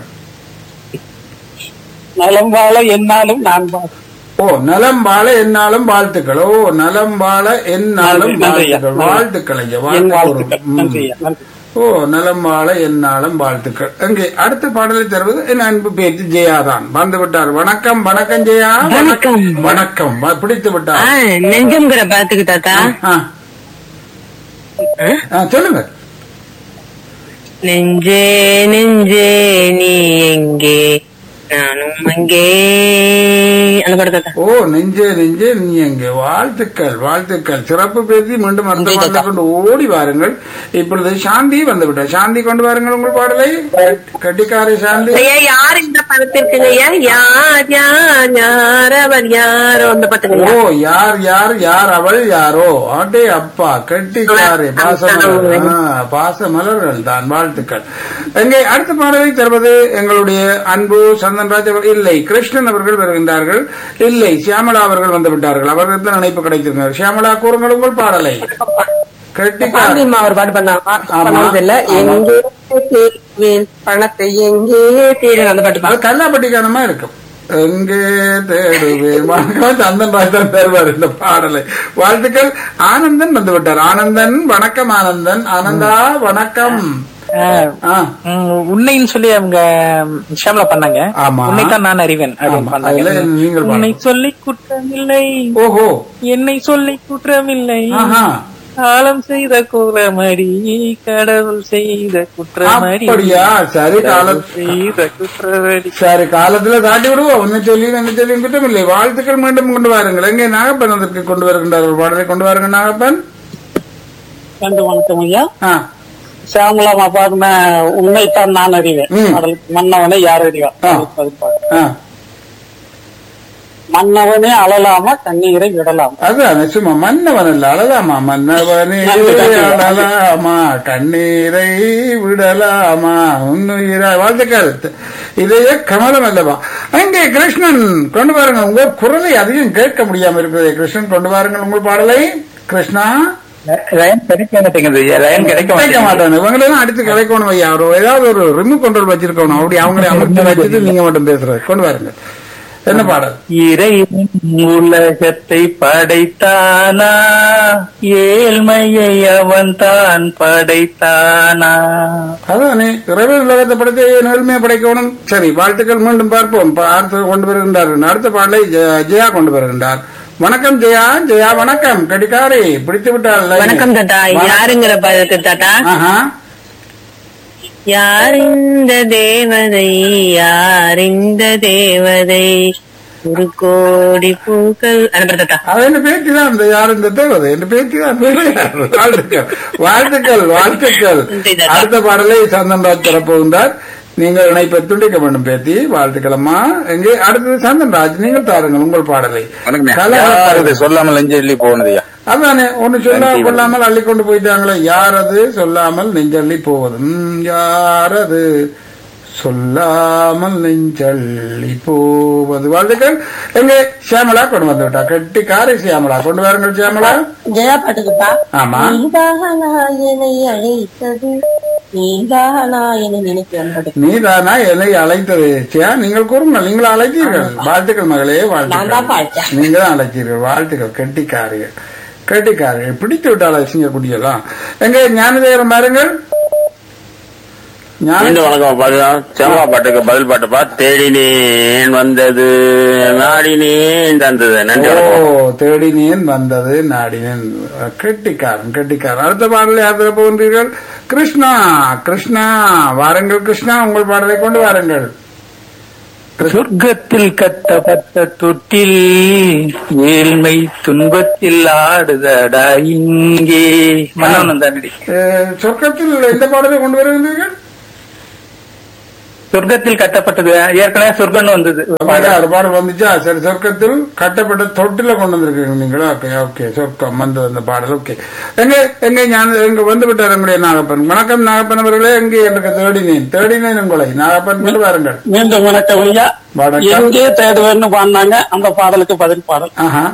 S4: நலம் வாழ என்னாலும் நான் வா-
S1: ஓ நலம் வாழ என்னாலும் வாழ்த்துக்கள் ஓ நலம் வாழ என்னாலும்
S4: நன்றி, நன்றி ஐயா.
S1: வாழ்த்துக்கள் வாழ்த்துக்கள் ஐயா
S4: என்
S1: வாழ்த்து
S4: வாழ்த்துக்கள்
S1: கூறும்.
S4: நன்றி
S1: ம்.
S4: ஐயா நன்றி
S1: ஓ நலம் வாழ என்னாலும் வாழ்த்துக்கள் அங்கே அடுத்த பாடலை தருவது என் அன்பு பேச்சு ஜெயா தான் வந்து விட்டார் வணக்கம் வணக்கம் ஜெயா
S2: வணக்கம்.
S1: வணக்கம் வ- பிடித்து
S2: ஆ,
S1: விட்டார்
S2: நெஞ்சம்ங்கிற பாத்துக்கு தாத்தா
S1: ஆ. ஆ, சொல்லுங்க
S2: நெஞ்சே நெஞ்சே நீ எங்கே நானும் அங்கே அந்த படம் தாத்தா
S1: ஓ நெஞ்சே நெஞ்சே நீ எங்கே வாழ்த்துக்கள் வாழ்த்துக்கள் சிறப்பு பேசி மீண்டும் அடுத்த
S2: நன்றி,
S1: பாடலை
S2: தாத்தா.
S1: கொண்டு ஓடி வாருங்கள் இப்பொழுது சாந்தி வந்து விட்டார் சாந்தி கொண்டு வாருங்கள் உங்கள் பாடலை கட்டிக்காரி சாந்தி
S2: ஐயா யார் இந்த படத்திற்குங்க ஐயா யார் யார் யார் அவர் யாரோ அந்த பாட்டுங்க
S1: ஓ யார் யார் யார் அவள் யாரோ ஆட்டே அப்பா கெட்டிக்காரே பாசமலர் ஆ, பாசமலர்கள் தான் வாழ்த்துக்கள் எங்கே அடுத்த பாடலை தருவது எங்களுடைய அன்பு சந்தன்ராஜ் அவர்கள் இல்லை கிருஷ்ணன் அவர்கள் வருகின்றார்கள் இல்லை சியாமலா அவர்கள் வந்து விட்டார்கள் அவர்களுக்கு தான் நினைப்பு கிடைத்திருக்கிறார் சியாமலா கூறுங்கள் உங்கள் பாடலை கெட்டிக்கார
S5: பாண்டியம்மா ஒரு பாட்டு பண்ணா
S1: ஆமா.
S5: பண்ணது இல்ல
S1: ஆமா.
S5: எங்கே தேடுவேன் பணத்தை எங்கே தேடுவேன் அந்த பாட்டு
S1: அது கல்லாப்பட்டிக்கானமா இருக்கும் எங்கே தேடுவேன் வணக்கம் சந்தன் ராஜ் தான் தருவார் இந்த பாடலை வாழ்த்துக்கள் ஆனந்தன் வந்து விட்டார் ஆனந்தன் வணக்கம் ஆனந்தன் ஆனந்தா வணக்கம் ஆ,
S5: உன்னைன்னு சொல்லி அவங்க ஷாம்லா பண்ணாங்க
S1: ஆமா.
S5: உன்னைத்தான் நான் அறிவேன் அப்படின்னு
S1: ஆமா, அதுல
S5: பண்ணாங்க
S1: நீங்கள்
S5: உன்னை
S1: பாருங்க.
S5: சொல்லி குற்றமில்லை
S1: ஓஹோ
S5: என்னை சொல்லி குற்றமில்லை
S1: ஆஹா
S5: காலம் செய்த குற்றமடி கடவுள் செய்த குற்றமடி
S1: அப்படியா சரி கால
S5: செய்த குற்றமடி
S1: சரி காலத்துல தாட்டி விடுவோம் ஒன்னு சொல்லி என்ன சொல்லி குற்றம் இல்லை வாழ்த்துக்கள் மீண்டும் கொண்டு வாருங்கள் எங்கே நாகப்பன் அதற்கு கொண்டு வருகின்றார் ஒரு பாடலை கொண்டு வாருங்க நாகப்பன்
S4: நன்றி வணக்கம் ஐயா
S1: ஆ
S4: சியாமலா பாடின உண்மைத்தான் நான் அறிவேன்
S1: ம்.
S4: பாடல் மன்னவனை யார் அறிவார்
S1: ஆ.
S4: பதில் பாடல்.
S1: ஆ
S4: மன்னவனே அழலாமா கண்ணீரை விடலாம்
S1: அதான் சும்மா மன்னவன் அல்ல அழலாமா மன்னவனே அழலாமா கண்ணீரை விடலாமா உன்னுயிரா வாழ்த்துக்கள் இதையே கமலம் அல்லவா அங்கே கிருஷ்ணன் கொண்டு பாருங்க உங்க குரலை அதிகம் கேட்க முடியாம இருக்கிறது கிருஷ்ணன் கொண்டு பாருங்கள் உங்கள் பாடலை கிருஷ்ணா
S5: லைன் கிடைக்க மாட்டேங்குது லைன் கிடைக்க
S1: கிடைக்க மாட்டானு இவங்களெல்லாம் அடுத்து கிடைக்கணும் ஐயா ஒரு ஏதாவது ஒரு ரிமூவ் கண்ட்ரோல் வச்சிருக்கணும் அப்படி அவங்களே அமர்த்தி வச்சுட்டு நீங்க மட்டும் பேசுறது கொண்டு பாருங்க என்ன பாடல்
S5: இறைவன் உலகத்தை படைத்தானா ஏழ்மையை அவன் தான் படைத்தானா
S1: அதானே இறைவன் உலகத்தை படைத்து நேர்மையை படைக்கணும் சரி வாழ்த்துக்கள் மீண்டும் பார்ப்போம் பா- அடுத்து கொண்டு வருகின்றார் அடுத்த பாடலை ஜெ- ஜெயா கொண்டு வருகின்றார் வணக்கம் ஜெயா ஜெயா வணக்கம் கடிகாரி பிடித்து விட்டால் line.
S2: வணக்கம் தாத்தா
S1: வணக்கம்.
S2: யாருங்கிற பாட்டுக்கு தாத்தா
S1: ஆஹா
S2: யார் இந்த தேவதை யார் இந்த தேவதை ஒரு கோடி பூக்கள் அந்த தாத்தா
S1: அது என்ன பேச்சு தான் இந்த யார் இந்த தேவதை என்ன பேச்சு தான் வாழ்த்துக்கள் வாழ்த்துக்கள் வாழ்த்துக்கள்
S2: நன்றி தாத்தா.
S1: அடுத்த பாடலை சந்தன்ராஜ் தரப்போகின்றார் நீங்கள் இணைப்பை துண்டிக்க வேண்டும் பேத்தி வாழ்த்துக்கள் அம்மா எங்கே அடுத்தது சந்தன்ராஜ் நீங்கள் தாருங்கள் உங்கள் பாடலை கலக-
S3: சொல்லாமல் நெஞ்செல்லி போனதையா
S1: அதானே ஒண்ணு சொல்ல
S3: நன்றி,
S1: கொள்ளாமல் அள்ளி கொண்டு போயிட்டாங்களே யார் அது சொல்லாமல் நெஞ்சள்ளி போவது ம், யார் அது சொல்லாமல் நெஞ்சள்ளி போவது வாழ்த்துக்கள் எங்க சியாமலா கொண்டு வந்து விட்டா கெட்டி காரை சியாமலா கொண்டு வாருங்கள் சியாமலா
S2: ஜெயா பாட்டுக்குப்பா
S1: ஆமா
S2: நீதானா என்னை அழைத்தது நீதானா என்னை நினைக்கிறேன்
S1: நீதானா என்னை அழைத்தது சியா நீங்கள் கூறுங்கள் நீங்கள் அழைத்தீர்கள் வாழ்த்துக்கள் மகளே வாழ்த்துக்கள் நீங்க தான் அழைத்தீர்கள் வாழ்த்துக்கள் கெட்டிக்காரிகள் கெட்டிக்காரிகள் பிடித்து விட்டாளா சிங்க குடியெல்லாம் எங்க ஞானதேவரம் பாருங்கள் ஞான
S3: மீண்டும் வணக்கம் பாருங்க செவ்வா பாட்டுக்கு பதில் பாட்டுப்பா தேடினேன் வந்தது நாடினேன் தந்தது நன்றி
S1: ஓ
S3: வணக்கம்
S1: தேடினேன் வந்தது நாடினேன் கெட்டிக்காரன் கெட்டிக்காரன் அடுத்த பாடலை யாத்திரை போகின்றீர்கள் கிருஷ்ணா கிருஷ்ணா வாருங்கள் கிருஷ்ணா உங்கள் பாடலை கொண்டு வாருங்கள்
S5: சொர்க்கத்தில் கட்டப்பட்ட தொட்டில் ஏழ்மை துன்பத்தில் ஆடுதடா இங்கே மன்னவன் தானடி
S1: அஹ், சொர்க்கத்தில் எந்த பாடலை கொண்டு வருகின்றீர்கள்
S5: சொர்க்கத்தில் கட்டப்பட்டது ஏற்கனவே சொர்க்கம்னு வந்தது
S1: பாடல் ஒரு பாடல் வந்துச்சா சரி சொர்க்கத்தில் கட்டப்பட்ட தொட்டில கொண்டு வந்திருக்கீங்க நீங்களா ஓகே ஓகே சொர்க்கம் வந்து அந்த பாடல் ஓகே எங்க எங்க ஞான எங்க வந்து விட்டார் எங்களுடைய நாகப்பன் வணக்கம் நாகப்பன் அவர்களே எங்கே எனக்கு தேடினேன் தேடினேன் உங்களை நாகப்பன் கொண்டு வாருங்கள்
S4: மீண்டும் வணக்கம் ஐயா
S1: வணக்கம்.
S4: எங்கே தேடுவேன்னு பாடினாங்க அந்த பாடலுக்கு பதில் பாடல்
S1: ஆஹா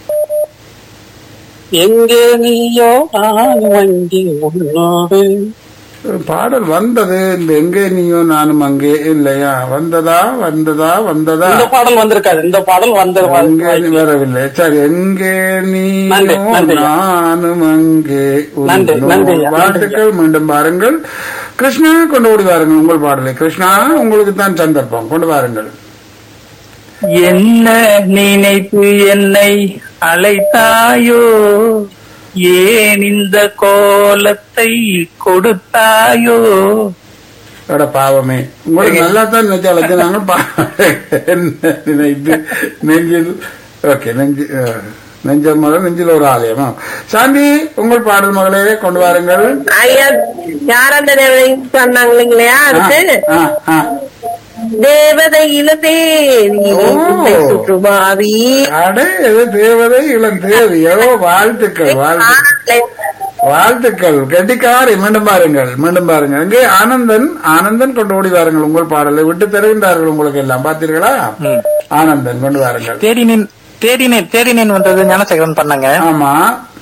S4: எங்கே நீயோ நான் வண்டி உன்னோடு
S1: ஒரு பாடல் வந்தது இந்த எங்கே நீயோ நானும் அங்கே இல்லையா வந்ததா வந்ததா வந்ததா
S4: இந்த பாடல் வந்திருக்காது இந்த பாடல் வந்து
S1: எங்கே நீ வரவில்லை சரி எங்கே
S4: நன்றி,
S1: நீயோ
S4: நன்றி.
S1: நானும் அங்கே
S4: நன்றி,
S1: உன்னோடு.
S4: நன்றி, நன்றி.
S1: வாழ்த்துக்கள் மீண்டும் பாருங்கள் கிருஷ்ணா கொண்டு ஓடி வாருங்கள் உங்கள் பாடலை கிருஷ்ணா உங்களுக்கு தான் சந்தர்ப்பம் கொண்டு வாருங்கள்
S5: என்ன நினைத்து என்னை அழைத்தாயோ ஏன் இந்த கோலத்தை கொடுத்தாயோ
S1: அட பாவமே உங்களுக்கு நல்லா தான் நினைச்சு அழைச்சாங்க என்ன நினைத்து நெஞ்சில் ஓகே நெஞ்சு அஹ், நெஞ்சம் மகள் நெஞ்சில் ஒரு ஆலயமா சாந்தி உங்கள் பாடல் மகளே கொண்டு வாருங்கள்
S2: ஐயா யார் அந்த தேவதை சொன்னாங்க இல்லைங்களா அடுத்து
S1: ஆ, ஆ.
S2: தேவதை இளதேவி
S1: ஓ.
S2: உன்னை சுற்றுமாவி
S1: அடே இது தேவதை இளம் தேவியோ வாழ்த்துக்கள் வாழ்த்து வாழ்த்துக்கள் கெட்டிக்காரி மீண்டும் பாருங்கள் மீண்டும் பாருங்கள் இங்கே ஆனந்தன் ஆனந்தன் கொண்டு ஓடி வாருங்கள் உங்கள் பாடலை விட்டு தருகின்றார்கள் உங்களுக்கு எல்லாம் பார்த்தீர்களா ஆனந்தன் கொண்டு வாருங்கள்
S5: தேடினேன் தேடினேன் தேடினேன் வந்தது ஞானசேகரன் பண்ணாங்க
S1: ஆமா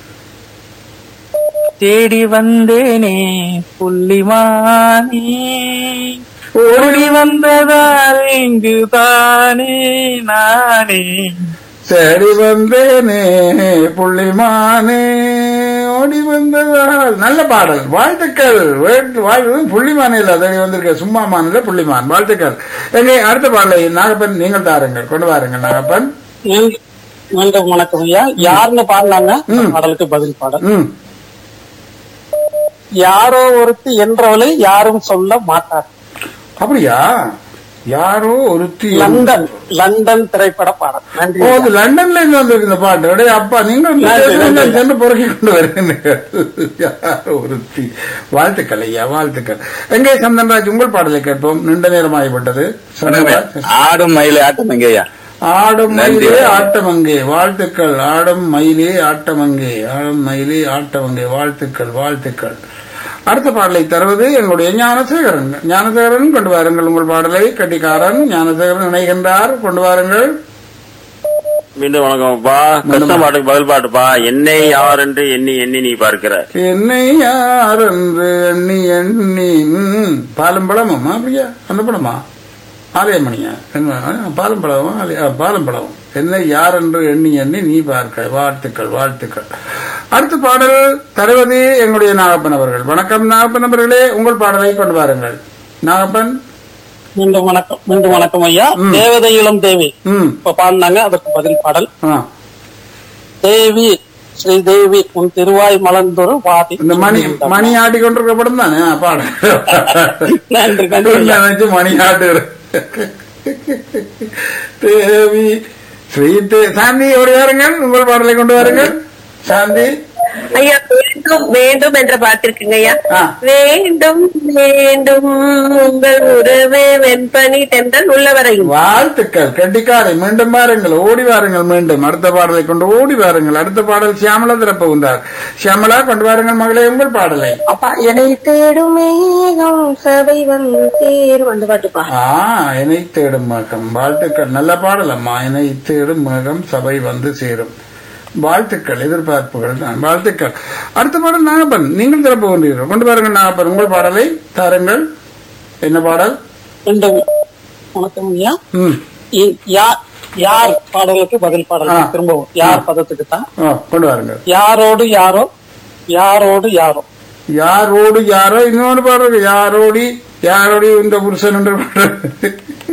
S5: தேடி வந்தேனே புள்ளிமானி ஓடி வந்ததால் இங்கு தானே நானே
S1: சரி வந்தேனே புள்ளிமானே ஓடி வந்ததால் நல்ல பாடல் வாழ்த்துக்கள் வேட்டு- வாழ்த்து புள்ளிமானே இல்ல தேடி வந்திருக்க சும்மா மாநில புள்ளிமான் வாழ்த்துக்கள் எங்கே அடுத்த பாடலை நாகப்பன் நீங்கள் தாருங்கள் கொண்டு வாருங்கள் நாகப்பன்
S4: மீண்டும் மீண்டும் வணக்கம் ஐயா யாருன்னு பாடினாங்க அந்த பாடலுக்கு பதில் பாடல்
S1: ம்
S4: யாரோ ஒருத்தி என்றவளை யாரும் சொல்ல மாட்டார்
S1: அப்படியா யாரோ ஒருத்தி
S4: லண்டன் லண்டன் திரைப்பட பாடல் நன்றி
S1: ஓ அது லண்டன்ல இருந்து வந்திருக்கு இந்த பாட்டு அடே அப்பா நீங்கள் இந்த
S4: நன்றி,
S1: தேசத்துல
S4: நன்றி.
S1: சென்று பொறுக்கி கொண்டு வருகிறீர்கள் யாரோ ஒருத்தி வாழ்த்துக்கள் ஐயா வாழ்த்துக்கள் எங்கே சந்தன்ராஜ் உங்கள் பாடலை கேட்போம் நீண்ட நேரம் ஆகிவிட்டது சந்தன்ராஜ்
S3: ஆடும் மயிலை ஆட்டம் எங்கய்யா
S1: ஆடும்
S3: நன்றி.
S1: மயிலே ஆட்டமங்கே வாழ்த்துக்கள் ஆடும் மயிலே ஆட்டமங்கே ஆடும் மயிலே ஆட்டமங்கே வாழ்த்துக்கள் வாழ்த்துக்கள் அடுத்த பாடலை தருவது எங்களுடைய ஞானசேகரன் ஞானசேகரன் கொண்டு வாருங்கள் உங்கள் பாடலை கட்டிக்காரன் ஞானசேகரன் இணைகின்றார் கொண்டு வாருங்கள்
S3: மீண்டும் வணக்கம்ப்பா கிருஷ்ண பாட்டுக்கு பதில் பாட்டுப்பா என்னை யார் என்று எண்ணி எண்ணி நீ பார்க்கிற
S1: என்னை யார் என்று எண்ணி எண்ணி ம், பாலும் பழமும் அப்படியா அந்த படமா ஆலயமணியா என்ன பாலும் பழமும் ஆலய- ஆ, பாலும் பழமும் என்னை யார் என்று எண்ணி எண்ணி நீ பார்க்க வாழ்த்துக்கள் வாழ்த்துக்கள் அடுத்த பாடல் தருவது எங்களுடைய நாகப்பன் அவர்கள் வணக்கம் நாகப்பன் அவர்களே உங்கள் பாடலை கொண்டு வாருங்கள் நாகப்பன்
S4: மீண்டும் வணக்கம் மீண்டும் வணக்கம் ஐயா
S1: ம்.
S4: தேவதை இளம் தேவி
S1: ம்
S4: இப்ப பாடினாங்க அதற்கு பதில் பாடல்
S1: ஆ
S4: தேவி ஸ்ரீ தேவி உன் திருவாய் மலர்ந்தொரு வாதி
S1: இந்த மணி மணி ஆட்டி கொண்டிருக்க படம் தானே ஆ, பாடு
S4: நன்றி நன்றி ஐயா.
S1: நினைச்சு மணி ஆட்டு தேவி ஸ்ரீ தே- சாந்தி ஒரு வாருங்கள் உங்கள் பாடலை கொண்டு வாருங்கள் சாந்தி
S2: ஐயா வேண்டும் வேண்டும் என்ற பாட்டிருக்குங்க ஐயா
S1: ஆ.
S2: வேண்டும் வேண்டும் உங்கள் உறவே வெண்பனி தென்றல் உள்ளவரையும்
S1: வாழ்த்துக்கள் கெட்டிக்காரை மீண்டும் பாருங்கள் ஓடி வாருங்கள் மீண்டும் அடுத்த பாடலை கொண்டு ஓடி வாருங்கள் அடுத்த பாடல் சியாமலா திறப்பு வந்தார் சியாமலா கொண்டு வாருங்கள் மகளே உங்கள் பாடலை
S2: அப்பா என்னை தேடும் மேகம் சபை வந்து சேரும் அந்த பாட்டுப்பா
S1: ஆ இணை தேடும் மேகம் வாழ்த்துக்கள் நல்ல பாடல் அம்மா இணை தேடும் மேகம் சபை வந்து சேரும் வாழ்த்துக்கள் எதிர்பார்ப்புகள் தான் வாழ்த்துக்கள் அடுத்த பாடல் நாகப்பன் நீங்கள் திறப்பு கொண்டீர்கள் கொண்டு பாருங்கள் நாகப்பன் உங்கள் பாடலை தாருங்கள் என்ன பாடல்
S4: மீண்டும் வணக்கம் ஐயா
S1: ம்
S4: இ- யா- யார் பாடலுக்கு பதில் பாடல்
S1: ஆ.
S4: திரும்பவும் யார் பதத்துக்கு தான்
S1: ஆ, கொண்டு வாருங்கள்
S4: யாரோடு யாரோ யாரோடு யாரோ
S1: யாரோடு யாரோ இன்னொன்று பாடல் யாரோடி யாரோடைய இந்த புருஷன் என்று பாடுறது?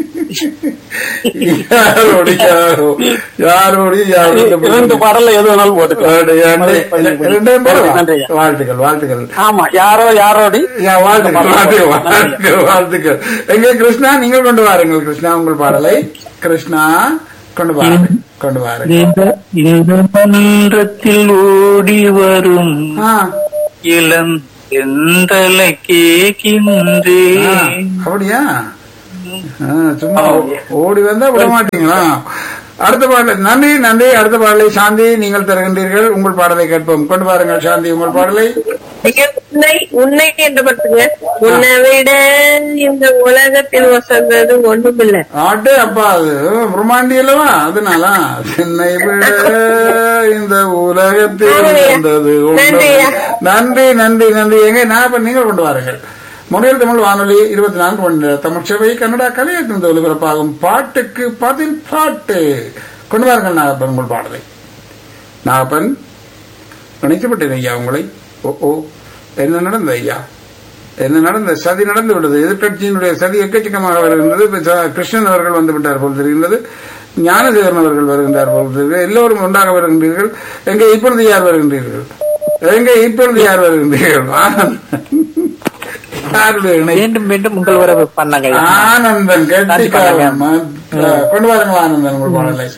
S1: யாரோடி யாரோ யாரோடி யாரோட
S4: இரண்டு பாடல்ல எது வேணாலும் போட்டுக்கலாம்
S1: ரெண்டையும் போடுவா?
S4: நன்றி ஐயா.
S1: வாழ்த்துக்கள் வாழ்த்துக்கள்
S4: ஆமா யாரோ யாரோடி
S1: யா, வாழ்த்துக்கள் வாழ்த்துக்கள் வாழ்த்துக்கள் வாழ்த்துக்கள் எங்கே கிருஷ்ணா நீங்கள் கொண்டு வாருங்கள் கிருஷ்ணா உங்கள் பாடலை கிருஷ்ணா கொண்டு வாருங்கள் கொண்டு வாருங்கள்
S5: மன்றத்தில் ஓடி வரும்
S1: ஆ,
S5: இளம் எந்தலை
S1: ஆ,
S5: கேட்கின்றேன்
S1: அப்படியா ஆ, சும்மா ஓ- ஓடி வந்தா விட மாட்டீங்களா அடுத்த பாடல் நன்றி நன்றி அடுத்த பாடலை சாந்தி நீங்கள் தருகின்றீர்கள் உங்கள் பாடலை கேட்போம் கொண்டு வாருங்கள் சாந்தி உங்கள் பாடலை
S2: ஐயா, உன்னை உன்னை என்று படுத்துங்க உன்னை விட இந்த உலகத்தில் வசந்தது ஒன்றுமில்லை
S1: ஆட்டு அப்பா அது பிரம்மாண்டி அல்லவா அதனால சென்னை விட இந்த உலகத்தில் இருந்தது ஒன்று. நன்றி நன்றி நன்றி எங்க நான் இப்ப நீங்கள் கொண்டு வாருங்கள் மொழியல் தமிழ் வானொலி இருபத்தி நான்கு மணி நேர தமிழ் சேவை கன்னடா கலையத்தின் ஒலிபரப்பாகும் பாட்டுக்கு பதில் பாட்டு கொண்டு வாருங்கள் நாகப்பன் உங்கள் பாடலை நாகப்பன் நினைக்கப்பட்டேன் ஐயா உங்களை ஓ ஓ என்ன நடந்தது ஐயா என்ன நடந்த சதி நடந்து விட்டது எதிர்கட்சியினுடைய சதி எக்கச்சக்கமாக வருகின்றது இப்ப ச- கிருஷ்ணன் அவர்கள் வந்து விட்டார் போல் தெரிகின்றது ஞானதேவன் அவர்கள் வருகின்றார் போல் தெரிகிறது எல்லோரும் ஒன்றாக வருகின்றீர்கள் எங்கே இப்பொழுது யார் வருகின்றீர்கள் எங்கே இப்பொழுது யார் வருகின்றீர்கள் ஆனந்த். யாருடைய இணை?
S5: மீண்டும் மீண்டும் உங்கள் வரவு பண்ணாங்க ஐயா.
S1: ஆனந்தன் கெட்டிக்காரன் கொண்டு வாருங்கள் ஆனந்தன் உங்கள் பாடலை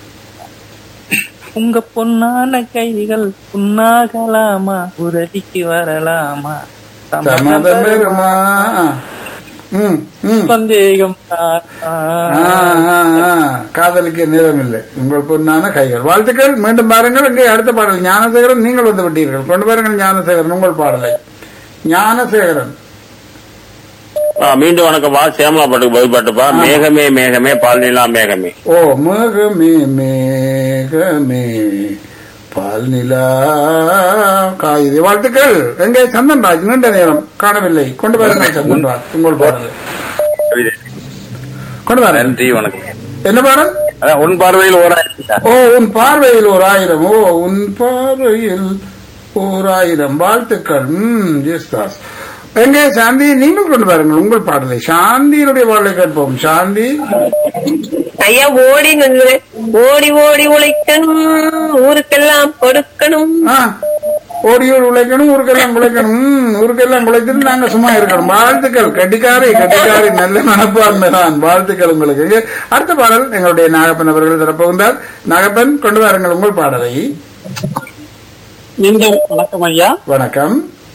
S5: உங்க பொன்னான கைகள் புண்ணாகலாமா உதவிக்கு வரலாமா
S1: சம்மதம் பெறுமா ம் ம்
S5: சந்தேகம் தான்.
S1: ஆ, ஆ, ஆ. காதலிக்க நேரம் இல்லை உங்கள் பொன்னான கைகள் வாழ்த்துக்கள் மீண்டும் பாருங்கள் இங்கே அடுத்த பாடல் ஞானசேகரன் நீங்கள் வந்து விட்டீர்கள் கொண்டு பாருங்கள் ஞானசேகரன் உங்கள் பாடலை ஞானசேகரன்
S3: ஆ, மீண்டும் வணக்கம்ப்பா சேமலா பாட்டுக்கு பதில் பாட்டுப்பா மேகமே மேகமே பால்நிலா மேகமே
S1: ஓ மேகமே மேகமே பால் நிலா காயுது வாழ்த்துக்கள் எங்கே சந்தன்ராஜ் நீண்ட நேரம் காணவில்லை கொண்டு பாருங்கள் சந்தன்ராஜ் உங்கள் பாடலை கொண்டு பாருங்கள்
S3: நன்றி வணக்கம்
S1: என்ன பாடல்
S3: அதான் உன் பார்வையில் ஓராயிரம்
S1: ஓ உன் பார்வையில் ஓர் ஆயிரம் ஓ உன் பார்வையில் ஓர் ஆயிரம் வாழ்த்துக்கள் ம் ஜெஸ்தாஸ் எங்கே சாந்தி நீங்கள் கொண்டு பாருங்கள் உங்கள் பாடலை சாந்தியினுடைய பாடலை கேட்போம் சாந்தி
S2: ஐயா ஓடி நின்று ஓடி ஓடி உழைக்கணும் ஊருக்கெல்லாம் கொடுக்கணும்
S1: ஆ, ஓடியோடு உழைக்கணும் ஊருக்கெல்லாம் குழைக்கணும் ம், ஊருக்கெல்லாம் குழைத்துட்டு நாங்க சும்மா இருக்கணும் வாழ்த்துக்கள் கட்டிக்காரி கட்டிக்காரி நல்ல மனப்பான்மை தான் வாழ்த்துக்கள் உங்களுக்கு இங்கே அடுத்த பாடல் எங்களுடைய நாகப்பன் அவர்கள் தரப்போகின்றார் நாகப்பன் கொண்டு வாருங்கள் உங்கள் பாடலை
S4: மீண்டும் வணக்கம் ஐயா
S1: வணக்கம்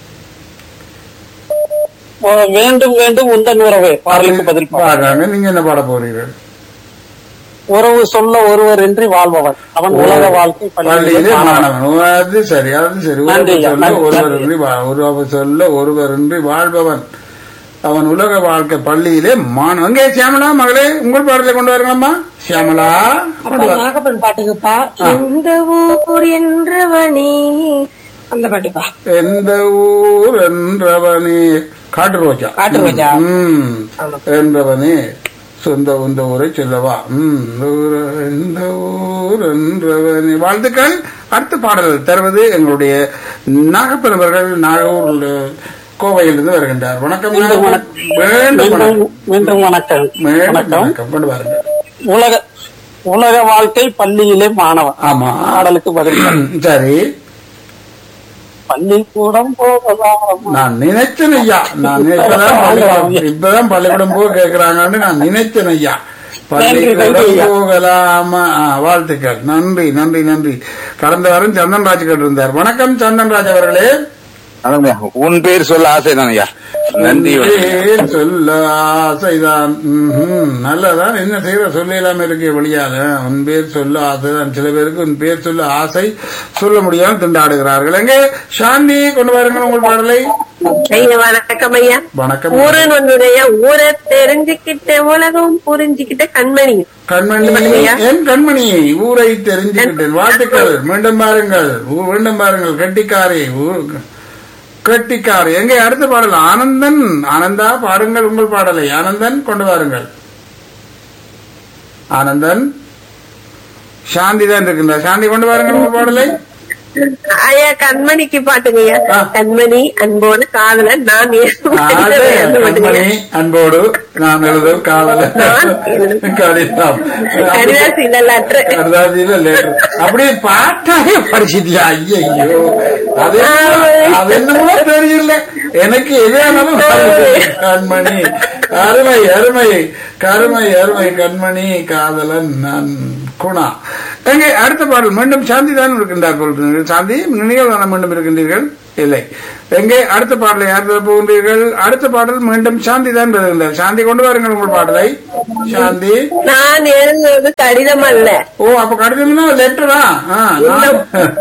S4: ஓ, வேண்டும் வேண்டும் உந்தன் உறவு பாடலுக்கு பதில் பாடல்.
S1: பாடுறாங்க நீங்க என்ன பாட போறீர்கள்
S4: உறவு சொல்ல ஒருவர் இன்றி வாழ்பவன் அவன் உலக வாழ்க்கை
S1: பள்ளியிலே
S4: பள்ளியிலே மாணவன்.
S1: மாணவன் ஓ, அது சரி அது சரி
S4: நன்றி
S1: உறவு
S4: ஐயா,
S1: சொல்ல
S4: நன்றி,
S1: ஒருவரின்றி வா- உறவு சொல்ல ஒருவரின்றி வாழ்பவன் அவன் உலக வாழ்க்கை பள்ளியிலே மாணவன் எங்கே சியாமலா மகளே உங்கள் பாடலை கொண்டு வரலாமா சியாமலா கொண்டு வா.
S6: நாகப்பன் பாட்டுக்குப்பா
S2: இந்த ஊர் என்றவனே
S6: அந்த பாட்டுப்பா
S1: எந்த ஊர் என்றவனே காட்டு ரோஜா
S6: காட்டு ரோஜா.
S1: ம், என்றவனே சொந்த உந்த ஊரை சொல்லவா ம், இந்த ஊர் எந்த ஊர் என்றவனே வாழ்த்துக்கள் அடுத்த பாடல் தருவது எங்களுடைய நாகப்பன் அவர்கள் நாகூர் கோவையிலிருந்து வருகின்றார் வணக்கம்
S4: மீண்டும்
S1: நாகப்பன்.
S4: வணக்கம்.
S1: மீண்டும்
S4: மீண்டும்
S1: வணக்கம்.
S4: மீண்டும் வணக்கம்
S1: மீண்டும்
S4: வணக்கம்
S1: வணக்கம் கொண்டு வாருங்கள்
S4: உலக உலக வாழ்க்கை பள்ளியிலே மாணவன்
S1: ஆமா
S4: பாடலுக்கு பதில் பாடல்.
S1: சரி
S4: பள்ளிக்கூடம் போகலாம்
S1: நான் நினைச்சேன் ஐயா நான் இப்பதான் பள்ளிக்கூடம் இப்பதான் பள்ளிக்கூடம் போக கேக்குறாங்கன்னு நான் நினைச்சேன் ஐயா பள்ளிக்கூடம்
S4: நன்றி ஐயா.
S1: போகலாமா ஆ, வாழ்த்துக்கள் நன்றி நன்றி நன்றி கடந்த வாரம் சந்தன்ராஜ் கேட்டிருந்தார் வணக்கம் சந்தன்ராஜ் அவர்களே
S3: உன் பேர் சொல்ல ஆசைதான் ஐயா நன்றி வணக்கம்.
S1: பேர் சொல்ல ஆசைதான் ம்ஹும். நல்லதான் என்ன செய்யற சொல்ல இல்லாம இருக்கு வெளியால உன் பேர் சொல்ல ஆசைதான் சில பேருக்கு உன் பேர் சொல்ல ஆசை சொல்ல முடியாம திண்டாடுகிறார்கள் எங்கே சாந்தி கொண்டு வாருங்கள் உங்கள் பாடலை
S2: ஐயா வணக்கம் ஐயா
S1: வணக்கம்
S2: ஊருன்னு வந்தது ஐயா ஊரை தெரிஞ்சுக்கிட்ட உலகம் புரிஞ்சுக்கிட்ட கண்மணி
S1: கண்மணி
S2: ஐயா.
S1: என் கண்மணி ஊரை தெரிஞ்சுக்கிட்டேன் வாழ்த்துக்கள் மீண்டும் பாருங்கள் ஊ- மீண்டும் பாருங்கள் கட்டிக்காரி ஊ- கட்டிக்காரி எங்கே அடுத்த பாடல் ஆனந்தன் ஆனந்தா பாடுங்கள் உங்கள் பாடலை ஆனந்தன் கொண்டு வாருங்கள் ஆனந்தன் சாந்தி தான் இருக்கின்றார் சாந்தி கொண்டு வாருங்கள் உங்கள் பாடலை
S2: ஐயா கண்மணிக்கு பாட்டுங்கய்யா
S1: ஆ.
S2: கண்மணி அன்போடு காதலன் நான்
S1: அதே கண்மணி அன்போடு நான் எழுதும் காதலன் கடிதம்
S2: கடிதாசி இல்ல லெட்டர்
S1: கடிதாசியில letter. அப்படியே பாட்டாவே படிச்சிட்டியா ஐயோ அது என்ன- அது என்னமோ தெரியல எனக்கு எது ஆனாலும் வருது. கண்மணி அருமை அருமை கருமை அருமை கண்மணி காதலன் நான் குணா எங்கே அடுத்த பாடல் மீண்டும் சாந்தி தான் இருக்கின்றார் போல் இருக்கிறீர்கள். சாந்தி நீங்கள் தானே மீண்டும் இருக்கின்றீர்கள் இல்லை எங்கே அடுத்த பாடலை யார் தர போகின்றீர்கள் அடுத்த பாடல் மீண்டும் சாந்தி தான் வருகின்றார் சாந்தி கொண்டு வாருங்கள் உங்கள் பாடலை சாந்தி
S2: நான் எழுதுவது கடிதம் அல்ல
S1: ஓ அப்ப கடிதம்னா லெட்டரா நான்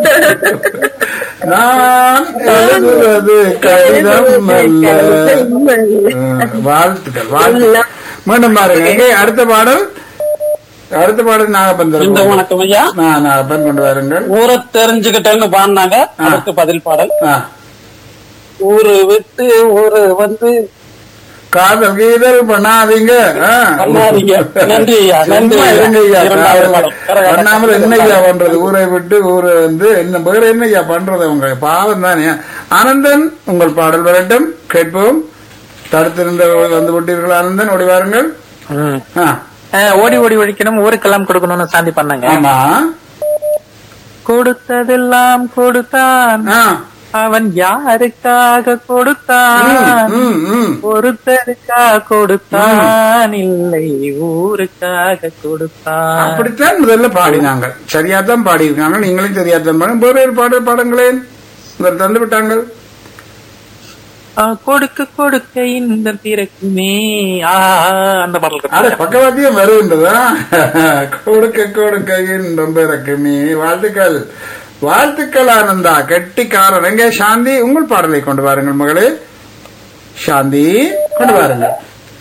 S1: நான் எழுதுவது கடிதம் அல்ல ஆ, வாழ்த்துக்கள் வாழ்த்துக்கள் மீண்டும் பாருங்க எங்கே அடுத்த பாடல் அடுத்த பாடல்
S4: இந்த
S1: நாகப்பந்தர்
S4: வணக்கம் ஐயா
S1: நான் நாகப்பன் கொண்டு வாருங்கள்
S4: ஊரை தெரிஞ்சுக்கிட்டேன்னு பாடினாங்க அதுக்கு பதில் பாடல்
S1: ஆ.
S4: ஊரு விட்டு ஊரு வந்து
S1: காதல் கீதல் பண்ணாதீங்க ஆ.
S4: பண்ணாதீங்க. நன்றி ஐயா, நன்றி
S1: சும்மா
S4: ஐயா.
S1: இருங்க ஐயா,
S4: இரண்டாவது
S1: காதல்
S4: பாடம். கரகாட்டம்.
S1: பண்ணாமல் என்ன ஐயா பண்றது ஊரை விட்டு ஊரை வந்து என்ன வேற என்ன ஐயா பண்றது உங்க பாவம் தானே ஆனந்தன் உங்கள் பாடல் வரட்டும் கேட்போம் தடுத்திருந்த வந்து விட்டீர்கள் ஆனந்தன் ஓடி வாருங்கள் ஆ,
S5: அஹ், ஓடி ஓடி ஒழிக்கணும் ஊருக்கெல்லாம் கொடுக்கணும்னு சாந்தி பண்ணாங்க
S1: ஆமா
S5: கொடுத்ததெல்லாம் கொடுத்தான்
S1: ஆ,
S5: அவன் யாருக்காக கொடுத்தான்
S1: ம், ம்.
S5: ஒருத்தருக்காக கொடுத்தான் இல்லை ஊருக்காக கொடுத்தான்
S1: அப்படித்தான் முதல்ல பாடினாங்க சரியாத்தான் பாடியிருக்காங்க நீங்களும் சரியாத்தான் பாடுங்க வேற ஒரு பாடல் பாடுங்களேன் இவர் தந்து விட்டாங்க
S5: அஹ், கொடுக்க கொடுக்க இந்த பிறக்குமே ஆ அந்த பாடல்
S1: அட
S5: இருக்கு.
S1: பக்கவாத்தியம் வருகின்றதா கொடுக்க கொடுக்க இன்பம் பிறக்குமே வாழ்த்துக்கள் வாழ்த்துக்கள் ஆனந்தா கெட்டிக்காரன் எங்கே சாந்தி உங்கள் பாடலை கொண்டு வாருங்கள் மகளே சாந்தி கொண்டு வாருங்கள்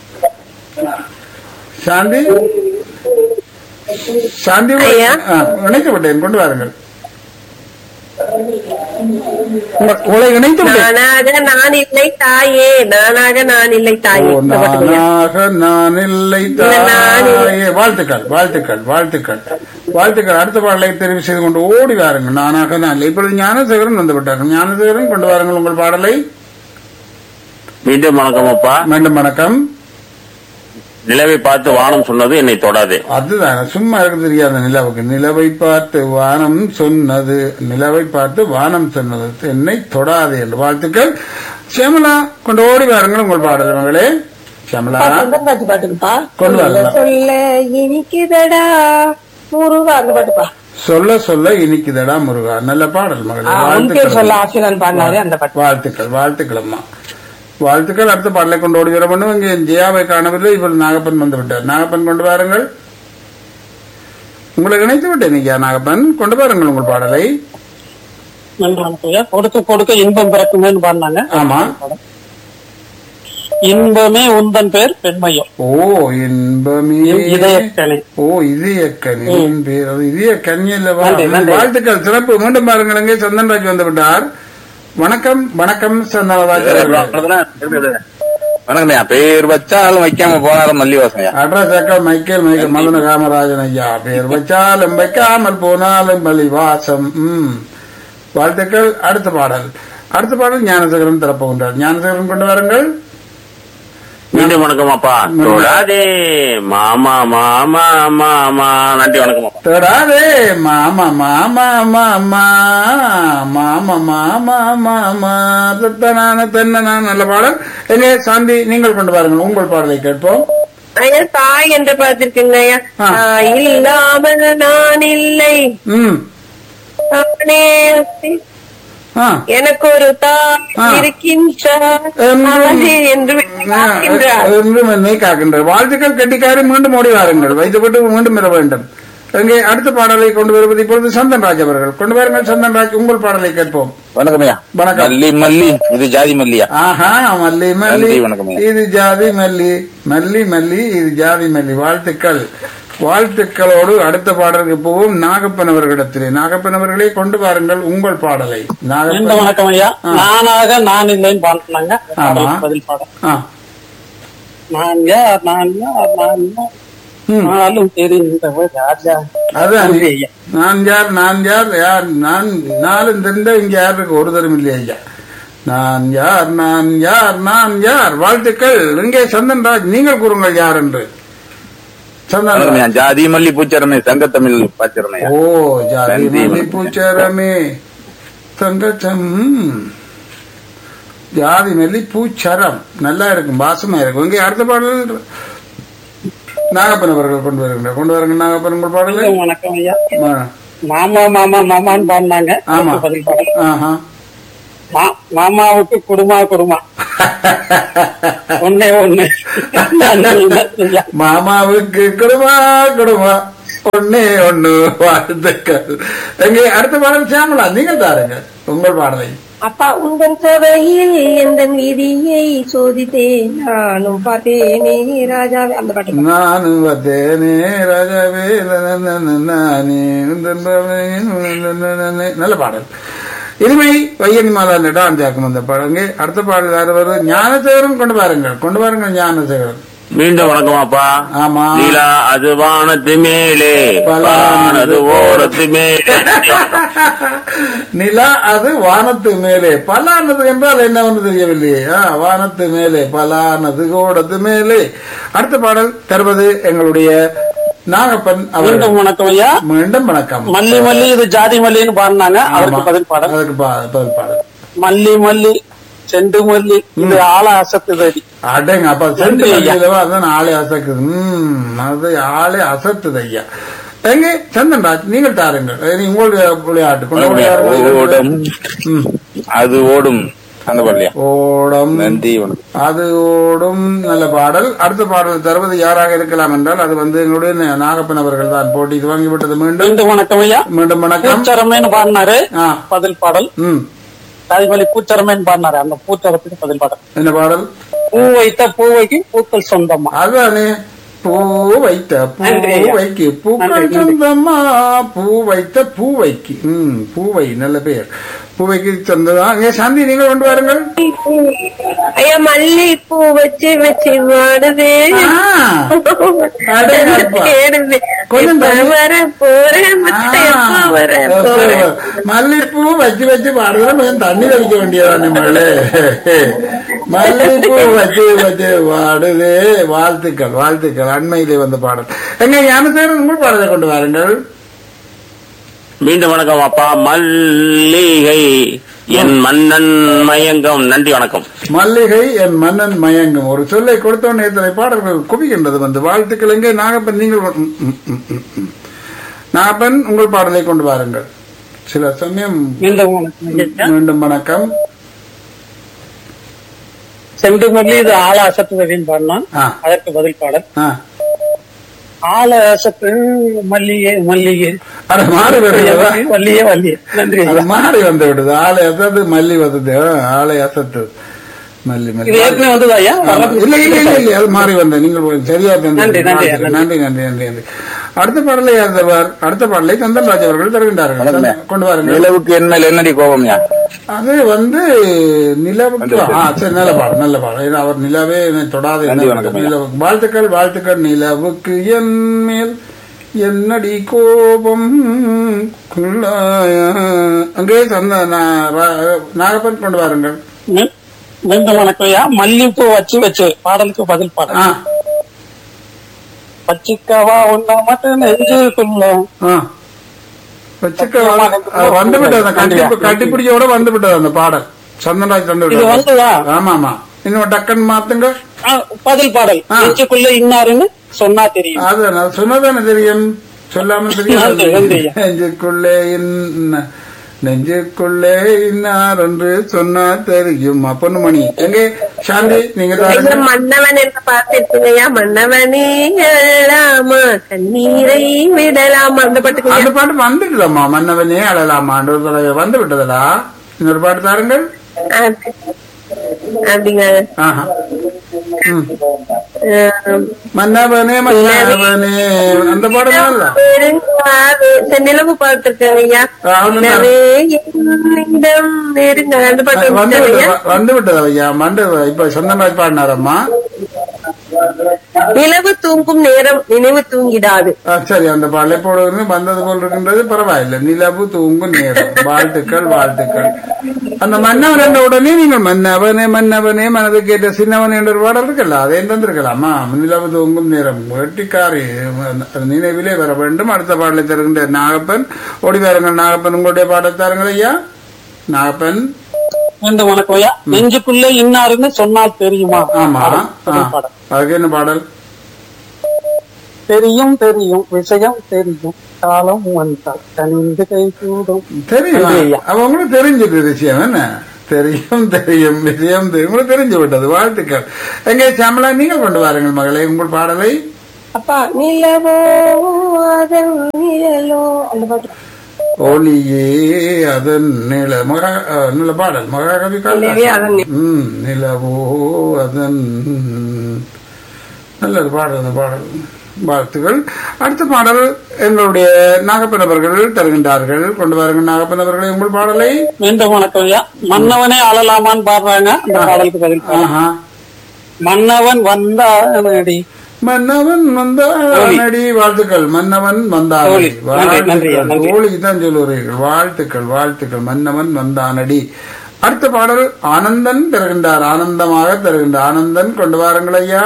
S1: சாந்தி சாந்தி
S2: ஐயா.
S1: ஆ, இணைத்து விட்டேன் கொண்டு வாருங்கள் உங்க- உங்களை இணைத்து விட்டேன்
S2: நானாக நான் இல்லை தாயே நானாக நான் இல்லை தாயே
S1: ஓ,
S2: இந்த பாட்டுங்கய்யா.
S1: நானாக நான் இல்லை
S2: நான் இல்லை.
S1: தாயே வாழ்த்துக்கள் வாழ்த்துக்கள் வாழ்த்துக்கள் வாழ்த்துக்கள் அடுத்த பாடலை தெரிவு செய்து கொண்டு ஓடி வாருங்கள் நானாக நான் இல்லை இப்பொழுது ஞானசேகரன் வந்து விட்டார்கள் ஞானசேகரன் கொண்டு வாருங்கள் உங்கள் பாடலை
S3: மீண்டும் வணக்கம் அப்பா
S1: மீண்டும் வணக்கம்
S3: நிலவை பார்த்து வானம் சொன்னது என்னை தொடாது
S1: அதுதான் சும்மா இருக்க தெரியாத நிலவுக்கு நிலவை பார்த்து வானம் சொன்னது நிலவை பார்த்து வானம் சொன்னது என்னை தொடாது என்று வாழ்த்துக்கள் சியமலா கொண்டு ஓடி வாருங்கள் உங்கள் பாடல் மகளே சியமலா
S6: பாட்டு பாட்டுக்குப்பா
S1: கொண்டு வாருங்க.
S6: சொல்ல இனிக்குதடா முருகா அந்த பாட்டுப்பா
S1: சொல்ல சொல்ல இனிக்குதடா முருகா நல்ல பாடல் மகளே
S6: உன் பேர் சொல்ல
S1: வாழ்த்துக்கள்
S6: ஆசிரியன் பாடினாரு அந்த பாட்டு
S1: வாழ்த்துக்கள் வாழ்த்துக்கள் அம்மா வாழ்த்துக்கள் அடுத்த பாடலை கொண்டு ஓடி வர பண்ணுவோம் இங்கே ஜெயாவை காணவில்லை இப்பொழுது நாகப்பன் வந்து விட்டார் நாகப்பன் கொண்டு வாருங்கள் உங்களை இணைத்து விட்டேன் ஐயா நாகப்பன் கொண்டு வாருங்கள் உங்கள் பாடலை
S4: நன்றி வணக்கம் ஐயா கொடுக்க கொடுக்க இன்பம் பிறக்குமேன்னு பாடினாங்க
S1: ஆமா
S4: இன்பமே உந்தன் பேர் பெண்மையம்
S1: ஓ இன்பமே
S4: இதயக்கணி
S1: ஓ இதயக்கனி உன் பேர் அது இதயக்கனி அல்லவா
S4: நன்றி, நன்றி.
S1: வாழ்த்துக்கள் சிறப்பு மீண்டும் பாருங்கள் இங்கே சந்தன்ராஜ் வந்து விட்டார் வணக்கம் வணக்கம் சந்தனராஜ் அவர்களே.
S3: வணக்கம் பேர் வச்சாலும் வைக்காம போனாலும் மல்லி வாசனையா
S1: அட்ரஸ் அக்கா மைக்கேல் மைக்கேல் மதன காமராஜன் ஐயா பேர் வச்சாலும் வைக்காமல் போனாலும் பலி வாசம் ம் வாழ்த்துக்கள் அடுத்த பாடல் அடுத்த பாடல் ஞானசேகரன் திறப்புகின்றார் ஞானசேகரன் கொண்டு வாருங்கள்
S3: மீண்டும் வணக்கம் அப்பா தொடாதே மாமா மாமா மாமா நன்றி வணக்கம் அப்பா
S1: தொடாதே மாமா மாமா மாமா மாமா மாமா மாமா தத்தனான தென்னனா நல்ல பாடல் எங்கே சாந்தி நீங்கள் கொண்டு வாருங்கள் உங்கள் பாடலை கேட்போம்
S2: ஐயா தாய் என்ற பாத்திருக்குங்க ஐயா
S1: ஆ.
S2: தாய் இல்லாமல் நான் இல்லை
S1: ம்
S2: நானே
S1: ஆ
S2: எனக்கு ஒரு தாய்
S1: ஆ.
S2: இருக்கின்றார்
S1: என்றும்
S2: அவளே என்று காக்கின்றார்
S1: என்றும் என்னை காக்கின்றார் வாழ்த்துக்கள் கெட்டிக்காரி மீண்டும் ஓடி வாருங்கள் வைத்துவிட்டு மீண்டும் பெற வேண்டும் எங்கே அடுத்த பாடலை கொண்டு வருவது இப்பொழுது சந்தன் ராஜ் அவர்கள் கொண்டு வாருங்கள் சந்தன் ராஜ் உங்கள் பாடலை கேட்போம்
S3: வணக்கம்யா
S1: வணக்கம்.
S3: மல்லி மல்லி இது ஜாதி மல்லியா
S1: ஆஹா மல்லி மல்லி
S3: நன்றி, வணக்கம் ஐயா.
S1: இது ஜாதி மல்லி மல்லி மல்லி இது ஜாதி மல்லி வாழ்த்துக்கள் வாழ்த்துக்களோடு அடுத்த பாடலுக்கு போவோம் நாகப்பன் அவர்களிடத்திலே நாகப்பன் அவர்களே கொண்டு வாருங்கள் உங்கள் பாடலை
S4: இந்த
S1: நாகப்பன்
S4: வணக்கம் ஐயா
S1: ஆ.
S4: நானாக நான் இல்லைன்னு பாடினாங்க
S1: ஆமா.
S4: பதில் பாடம்
S1: ஆ,
S4: நான் யார் நான் யார் நான் யார்
S1: ம்.
S4: நாளும் தெரிந்தவர் ராஜா
S1: அதான்
S4: நன்றி ஐயா.
S1: நான் யார் நான் யார் யார் நான் நாலும் தெரிந்த இங்க யாருக்கு ஒரு தரம் இல்லையா ஐயா நான் யார் நான் யார் நான் யார் வாழ்த்துக்கள் இங்கே சந்தன்ராஜ் நீங்கள் கூறுங்கள் யார் என்று சந்தன்ராஜ்
S3: அருமையா. ஜாதி மல்லி பூச்சரமே சங்கத்தமிழ் பாச்சரணையா
S1: ஓ ஜாதி
S3: நன்றி,
S1: மல்லி பூச்சரமே தங்கச்சம் ஜாதி மல்லி பூச்சரம் நல்லா இருக்கும் வாசமா இருக்கும் இங்கே அடுத்த பாடல் நாகப்பன் அவர்கள் கொண்டு வருகின்ற கொண்டு வருங்க நாகப்பன் உங்கள் பாடலை
S4: வணக்கம் ஐயா
S1: ஆ.
S4: மாமா மாமா மாமான்னு பாடினாங்க
S1: ஆமா.
S4: அதுக்கு பதில் பாடல்
S1: ஆஹா
S4: மா- மாமாவுக்கு குடுமா குடுமா ஒன்னே ஒண்ணு நன்றி, நன்றி ஐயா.
S1: மாமாவுக்கு குடுமா குடுமா ஒண்ணே ஒண்ணு வாழ்த்துக்கள் எங்கே அடுத்த பாடல் சியாமலா நீங்கள் தாருங்க உங்கள் பாடலை
S6: அப்பா உங்கள் சபையில் எந்த விதியை சோதித்தேன் நானும் பார்த்தேனே ராஜாவே அந்த பாட்டு
S1: நானும் வந்தேனே ராஜாவே லலலல நானே உந்தன் பாவனையின் லலலல. நல்ல பாடல் இனிமை வையன் மாலா டான்ஸாக்கும் அந்த பாடங்க அடுத்த பாடல் யார் வருவது ஞானசேகரன் கொண்டு பாருங்கள் கொண்டு பாருங்கள் ஞானசேகரன்
S3: மீண்டும் வணக்கம் அப்பா
S1: ஆமா
S3: நீலா அது வானத்து மேலே
S1: பலானது
S3: பலானது ஓரத்து மேலே
S1: நிலா அது வானத்து மேலே பலானது என்றால் என்னவென்று தெரியவில்லையே ஆ, வானத்து மேலே பலானது கோடத்து மேலே அடுத்த பாடல் தருவது எங்களுடைய நாகப்பன்
S4: மீண்டும்
S1: அவர்கள்
S4: வணக்கம் ஐயா
S1: மீண்டும் வணக்கம்
S4: மல்லி மல்லி இது ஜாதி மல்லின்னு பாடினாங்க அவருக்கு
S1: ஆமா.
S4: பதில் பாடல்
S1: அதற்கு பா- பதில் பாடல்
S4: மல்லி மல்லி செண்டு மல்லி இது ஆள அசத்துதடி
S1: அடங்க அப்ப செண்டு
S4: நன்றி ஐயா.
S1: மல்லியிலவா அதான் ஆளே அசக்குது உம் அது ஆளே அசத்துது ஐயா எங்க சந்தன்ராஜ் நீங்கள் தாருங்கள் இது உங்களுடைய விளையாட்டு கொண்டு விளையாடுங்கள்.
S3: ஓடும்
S1: ம்.
S3: அது ஓடும் அந்த பாடலையா
S1: ஓடம்
S3: நன்றி வணக்கம்
S1: அது ஓடும் நல்ல பாடல் அடுத்த பாடல் தருவது யாராக இருக்கலாம் என்றால் அது வந்து எங்களுடைய ந- நாகப்பன் அவர்கள் தான் போட்டி துவங்கிவிட்டது மீண்டும்
S4: மீண்டும் வணக்கம் ஐயா
S1: மீண்டும் வணக்கம்
S4: பூச்சரமேன்னு பாடினாரு
S1: ஆ.
S4: பதில் பாடல்
S1: ம்
S4: தாய்மொழி பூச்சரமேன்னு பாடினாரு அந்த பூச்சரத்துக்கு பதில் பாடல்
S1: என்ன பாடல்
S4: பூ வைத்த பூவைக்கு பூக்கள் சொந்தமா
S1: அதானே பூ வைத்த
S4: நன்றி ஐயா.
S1: பூவைக்கு பூக்கள்
S4: நன்றி, நன்றி.
S1: சொந்தமா பூ வைத்த பூவைக்கு ம் பூவை நல்ல பெயர் பூவைக்கு சொந்தமா அங்கே சாந்தி நீங்கள் கொண்டு வாருங்கள்
S2: ஐயா மல்லிப்பூ வச்சு வச்சு வாடுது
S1: ஆ, அடேங்கப்பா.
S2: தேடுது
S1: கொஞ்சம்
S2: எப்ப
S1: தள்ளி.
S2: வர போறேன் மச்சான், எப்ப வர போறேன்
S1: மல்லிப்பூ வச்சு வச்சு பாடுறதுல கொஞ்சம் தண்ணி தெளிக்க வேண்டியதானே மகளே மல்லிப்பூ வச்சு வச்சு பாடுதே வாழ்த்துக்கள் வாழ்த்துக்கள் அண்மையிலே வந்த பாடல் எங்க ஞானசேரன் உங்கள் பாடலை கொண்டு வாருங்கள்
S3: மீண்டும் வணக்கம் அப்பா மல்லிகை என் மன்னன் மயங்கம் நன்றி வணக்கம்
S1: மல்லிகை என் மன்னன் மயங்கும் ஒரு சொல்லை கொடுத்தோன்னே இத்தனை பாடல்கள் குவிக்கின்றது வந்து வாழ்த்துக்கள் எங்கே நாகப்பன் நீங்கள் கொ- ம், ம், ம், ம், ம். நாகப்பன் உங்கள் பாடலை கொண்டு வாருங்கள் சில சமயம்
S4: மீண்டும் வணக்கம் ஐயா.
S1: மீண்டும் வணக்கம்
S4: செண்டு மல்லி இது ஆள அசத்துதடின்னு பாடினான்
S1: ஆ.
S4: அதற்கு பதில் பாடல்
S1: ஆ
S4: ஆள அசத்து மல்லிகை மல்லிகை
S1: அது மாறி வருகிறதா
S4: வள்ளியே வள்ளியே நன்றி
S1: அது
S4: ஐயா.
S1: மாறி வந்து விடுது ஆளை அசத்து மல்லி வந்தது ஆ, ஆளை அசத்து மல்லி
S4: இது
S1: மல்லி
S4: ஏற்கனவே வந்ததா ஐயா
S1: ஆமா. இல்ல இல்ல இல்ல இல்ல அது மாறி வந்தேன் நீங்கள் போய் சரியா தந்தீர்கள்.
S4: நன்றி, நன்றி,
S1: வாழ்த்துக்கள். நன்றி நன்றி நன்றி நன்றி அடுத்த பாடலை யார் தருவார் அடுத்த பாடலை தந்தன்ராஜ் அவர்கள் தருகின்றார்கள் கொண்டு வாருங்கள்
S3: நிலவுக்கு என் மேல் என்னடி கோபம்யா
S1: அது வந்து நிலவுக்கு ஆ சரி நல்ல பாடம் நல்ல பாடம் ஏன்னா அவர் நிலவே என்னை தொடாது
S3: நன்றி, வணக்கம் ஐயா.
S1: நிலவுக்கு வாழ்த்துக்கள் வாழ்த்துக்கள் நிலவுக்கு என் மேல் என்னடி கோபம் குள்ளாயா அங்கே சந்த நா- ரா- நாகப்பன் கொண்டு வாருங்கள்
S4: மீ- மீண்டும் வணக்கம் ஐயா மல்லிப்பூ வச்சு வச்சு பாடலுக்கு பதில் பாடல்
S1: ஆ
S4: பச்சிக்கவா ஒண்ணு மட்டும் நெஞ்சுக்குள்ள
S1: ஆ வச்சுக்க வந்து விட்டது கட்டி கட்டிப்பிடிச்சோட வந்து விட்டது அந்த பாடல் சந்தன்ராஜ் தந்து
S4: இது
S1: விட்டது
S4: வந்துதா
S1: ஆமா ஆமா இன்னும் டக்குன்னு மாத்துங்க
S4: ஆ, பதில் பாடல்
S1: ஆ.
S4: நெஞ்சுக்குள்ள இன்னாருன்னு சொன்னா தெரியும்
S1: அது நான் சொன்னதானே தெரியும் சொல்லாமல்
S4: நன்றி, நன்றி
S1: தெரியும்
S4: ஐயா.
S1: நெஞ்சுக்குள்ளே இன்ன- நெஞ்சுக்குள்ளே இன்னார் என்று சொன்னா தெரியும் பொண்ணுமணி எங்கே சாந்தி நீங்க
S2: ஐயா,
S1: தாருங்க.
S2: மன்னவன் என்று பார்த்திருக்கீங்கய்யா மன்னவனே அழலாமா கண்ணீரை விடலாமா அந்த பாட்டுக்கு
S1: அந்த பாட்டு வந்துட்டுதம்மா மன்னவனே அழலாமான்ற ஒரு தடவை வந்து விட்டதடா இன்னொரு பாட்டு தாருங்கள்
S2: அப்படிங்க
S1: ஆஹா ம்.
S2: ஆஹ்,
S1: மன்னவனே மன்னவனே அந்த பாடம் இல்ல
S2: நெருங்காது சரி, நிலவு பார்த்திருக்கேங்க ஐயா
S1: ஆ, அவனு தான்.
S2: நிலவே என்னிடம் நெருங்க அந்த பாட்டு
S1: வந்து
S2: வந்துருக்கேங்க
S1: விட்டது வந்து விட்டது ஐயா மண்டு இப்ப சொந்தமாய் பாடினாரம்மா
S2: நிலவு தூங்கும் நேரம் நினைவு தூங்கிடாது
S1: ஆ, சரி அந்த பாடலை போடுவது வந்தது போல் இருக்கின்றது பரவாயில்லை நிலவு தூங்கும் நேரம் வாழ்த்துக்கள் வாழ்த்துக்கள் அந்த மன்னவன் என்ற உடனே நீங்கள் மன்னவனே மன்னவனே மனது கேட்ட சின்னவன் என்ற ஒரு பாடல் இருக்குல்ல அதை தந்திருக்கலாமா நிலவு தூங்கும் நேரம் வெட்டிக்காரி அது நினைவிலே வர வேண்டும் அடுத்த பாடலை தருகின்ற நாகப்பன் ஓடி வாருங்கள் நாகப்பன் உங்களுடைய பாடல் தாருங்கள் ஐயா நாகப்பன்
S4: மீண்டும் வணக்கம் ஐயா நெஞ்சுக்குள்ளே இன்னாருன்னு சொன்னால் தெரியுமா
S1: ஆமா
S4: பாடல்,
S1: ஆ.
S4: முதல் பாடல்.
S1: அதுக்கு என்ன பாடல்
S4: தெரியும் தெரியும் விஷயம் தெரியும் காலம் வந்தால் கனிந்து கை கூடும்
S1: தெரியும்
S4: நன்றி ஐயா.
S1: அப்ப உங்களுக்கு தெரிஞ்சது விஷயம் என்ன தெரியும் தெரியும் விஷயம் தெரியும் உங்களுக்கு தெரிஞ்சு விட்டது வாழ்த்துக்கள் எங்கே சாமலா நீங்கள் கொண்டு வாருங்கள் மகளே உங்கள் பாடலை
S6: அப்பா நிலவோ அதன் நிழலோ அந்த பாட்டு
S1: ஒளியே அதன் நில மகா அஹ், நில பாடல் மகாகவி
S2: நிலவே அதன்
S1: காளிதாசன். ம் நிலவோ அதன் நல்லது பாடல் அந்த பாடல் வாழ்த்துக்கள் அடுத்த பாடல் எங்களுடைய நாகப்பன் அவர்கள் தருகின்றார்கள் கொண்டு வாருங்கள் நாகப்பன் அவர்களே உங்கள் பாடலை
S4: மீண்டும் வணக்கம் ஐயா மன்னவனே அழலாமான்னு பாடுறாங்க அந்த பாடலுக்கு பதில் பாடல்.
S1: ஆஹா
S4: மன்னவன் வந்தானடி
S1: மன்னவன் வந்தானடி வாழ்த்துக்கள் மன்னவன் வந்தானடி
S4: தோழி. நன்றி, நன்றி, நன்றி.
S1: தோழிக்கு தான் சொல்லுறீர்கள் வாழ்த்துக்கள் வாழ்த்துக்கள் மன்னவன் வந்தானடி அடுத்த பாடல் ஆனந்தன் தருகின்றார் ஆனந்தமாக தருகின்றார் ஆனந்தன் கொண்டு வாருங்கள் ஐயா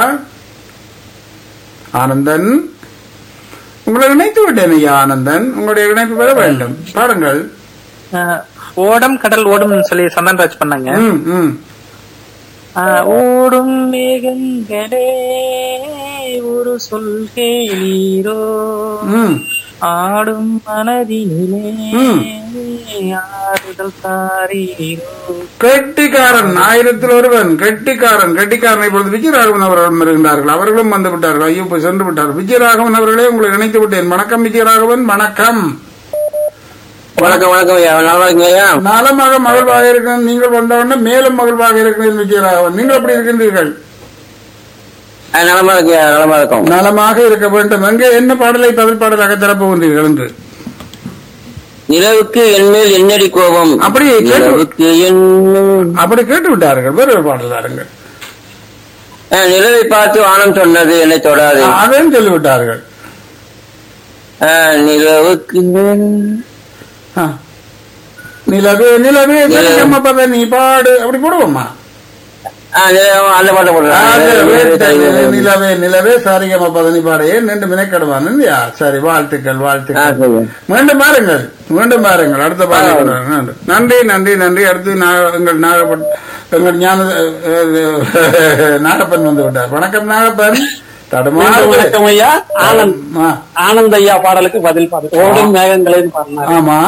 S1: ஆனந்தன் உங்களை இணைத்து விட்டேன் ஐயா ஆனந்தன் உங்களுடைய இணைப்பு பெற வேண்டும் பாருங்கள்
S5: அஹ், ஓடம் கடல் ஓடும் சொல்லி சந்தன்ராஜ் பண்ணாங்க
S1: ம் ம்
S5: அஹ், ஓடும் மேகங்களே ஒரு சொல் கேளீரோ
S1: ம்
S5: ஆடும் மனதினிலே
S1: ம்.
S5: ஆறுதல் தாரீரோ
S1: கெட்டிக்காரன் ஆயிரத்தில் ஒருவன் கெட்டிக்காரன் கெட்டிக்காரன் இப்பொழுது விஜயராகவன் அவர்கள் வருகின்றார்கள் அவர்களும் வந்து விட்டார்கள் ஐயோ போய் சென்று விட்டார்கள் விஜயராகவன் அவர்களே உங்களை இணைத்து விட்டேன் வணக்கம் விஜயராகவன் வணக்கம்
S3: வணக்கம் வணக்கம் ஐயா நல்லா இருக்கீங்க ஐயா
S1: நலமாக மகிழ்வாக இருக்கிறேன் நீங்கள் வந்தவுடனே மேலும் மகிழ்வாக இருக்கிறேன் விஜயராகவன் நீங்கள் எப்படி இருக்கின்றீர்கள்
S3: ஆ, நலமா இருக்கீங்க நலமா இருக்கும்
S1: நலமாக இருக்க வேண்டும் எங்கே என்ன பாடலை பதில் பாடலாக தரப்போகின்றீர்கள் என்று
S3: நிலவுக்கு என்மேல் என்னடி கோபம்
S1: அப்படி கேட்டு
S3: நிலவுக்கு என்
S1: அப்படி கேட்டு விட்டார்கள் வேறு ஒரு பாடல் தாருங்கள்
S3: ஆ, நிலவை பார்த்து வானம் சொன்னது என்னை தொடாது
S1: அதையும் சொல்லிவிட்டார்கள்
S3: ஆ, நிலவுக்கு
S1: ஆ. நிலவே நிலவே தெரியாம பத நீ பாடு அப்படி போடுவோமா
S3: ஆ, நிலவு, அந்த பாட்டை
S1: நிலவே
S3: போடுறேன்
S1: நிலவே நிலவே சரிகம பதனி பாடையே நின்று மினைக்கடுவான் இல்லையா சரி வாழ்த்துக்கள்
S3: ஆ,
S1: வாழ்த்துக்கள்
S3: சரி.
S1: மீண்டும் பாருங்கள் மீண்டும் பாருங்கள் அடுத்த பாடல் நன்றி நன்றி நன்றி அடுத்து நா- எங்கள் நாகப்பன் எங்கள் ஞான அஹ், நாகப்பன் வந்து விட்டார் வணக்கம் நாகப்பன்
S4: மீண்டும்
S1: தடுமாறு
S4: வணக்கம் ஐயா ஆனந்த்
S1: ஆ,
S4: ஆனந்த் ஐயா பாடலுக்கு பதில் பாடல் ஓடும் மேகங்களேன்னு பாடினார்
S1: ஆமா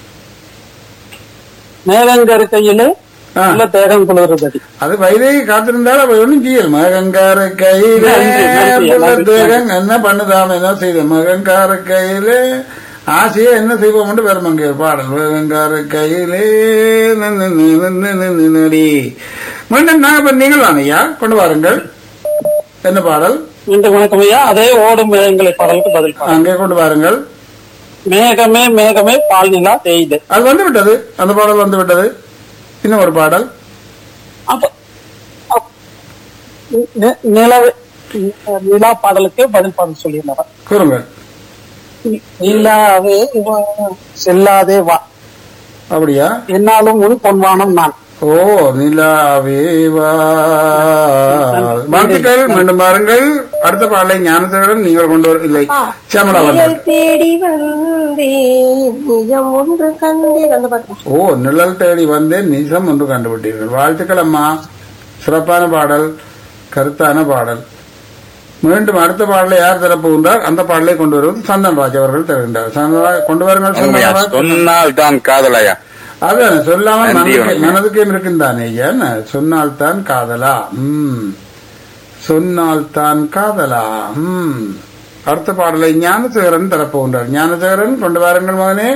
S4: மேகங்க இருக்கையிலே
S1: ஆ.
S4: உள்ள தேகம் குளிர்தடி
S1: அது வைதேகி காத்திருந்தால் அவ ஒன்றும் செய்யல் மகங்கார கையிலே
S4: நன்றி, நன்றி,
S1: புள்ள
S4: நன்றி.
S1: தேகன் என்ன பண்ணுதாம என்ன செய்த மகங்கார கையிலே ஆசையா என்ன செய்வோம் வரும் அங்கே ஒரு பாடல் மகங்கார கையிலே நன்னு நன்னு நன்னு நடி மீண்டும் நாகப்பன் நீங்கள் ஐயா கொண்டு வாருங்கள் என்ன பாடல்
S4: மீண்டும் வணக்கம் ஐயா அதே ஓடும் மேகங்களை பாடலுக்கு பதில் பாடல்
S1: அங்கே கொண்டு வாருங்கள்
S4: மேகமே மேகமே பால் நிலா தேய்து
S1: அது வந்து விட்டது அந்த பாடல் வந்து விட்டது இன்னும் ஒரு பாடல்
S4: அப்ப அப்- நி- நிலவு நிலா பாடலுக்கு பதில் பாடல் சொல்லியிருந்தார்
S1: கூறுங்கள்
S4: நிலாவே வா செல்லாதே வா
S1: அப்படியா
S4: என்னாலும் ஒரு பொன்வானம் நான்
S1: ஓ நிலாவே வா வாழ்த்துக்கள் மீண்டும் பாருங்கள் அடுத்த பாடலை ஞானசேகரன் நீங்கள் கொண்டு வர இல்லை சியாமலா வந்து
S6: நிழல் தேடி வந்தேன் நிஜம் ஒன்று கண்டேன் அந்த பாட்டு
S1: ஓ நிழல் தேடி வந்தேன் நிஜம் ஒன்று கண்டுபிட்டீர்கள் வாழ்த்துக்கள் அம்மா சிறப்பான பாடல் கருத்தான பாடல் மீண்டும் அடுத்த பாடலை யார் தரப்போகின்றார் அந்த பாடலை கொண்டு வருவது சந்தன்ராஜ் அவர்கள் தருகின்றார் சந்தன்ராஜ் கொண்டு வாருங்கள் சந்தன்ராஜ்
S7: சொன்னால் தான் காதலையா
S1: அதான் சொல்லாமல்
S7: நன்றி,
S1: மனதுக்கு-
S7: வணக்கம்.
S1: மனதுக்கே இருக்குந்தானே ஐயா என்ன? சொன்னால் தான் காதலா ம் சொன்னால் தான் காதலா ம் அடுத்த பாடலை ஞானசேகரன் தரப்போகின்றார் ஞானசேகரன் கொண்டு வாருங்கள் மகனே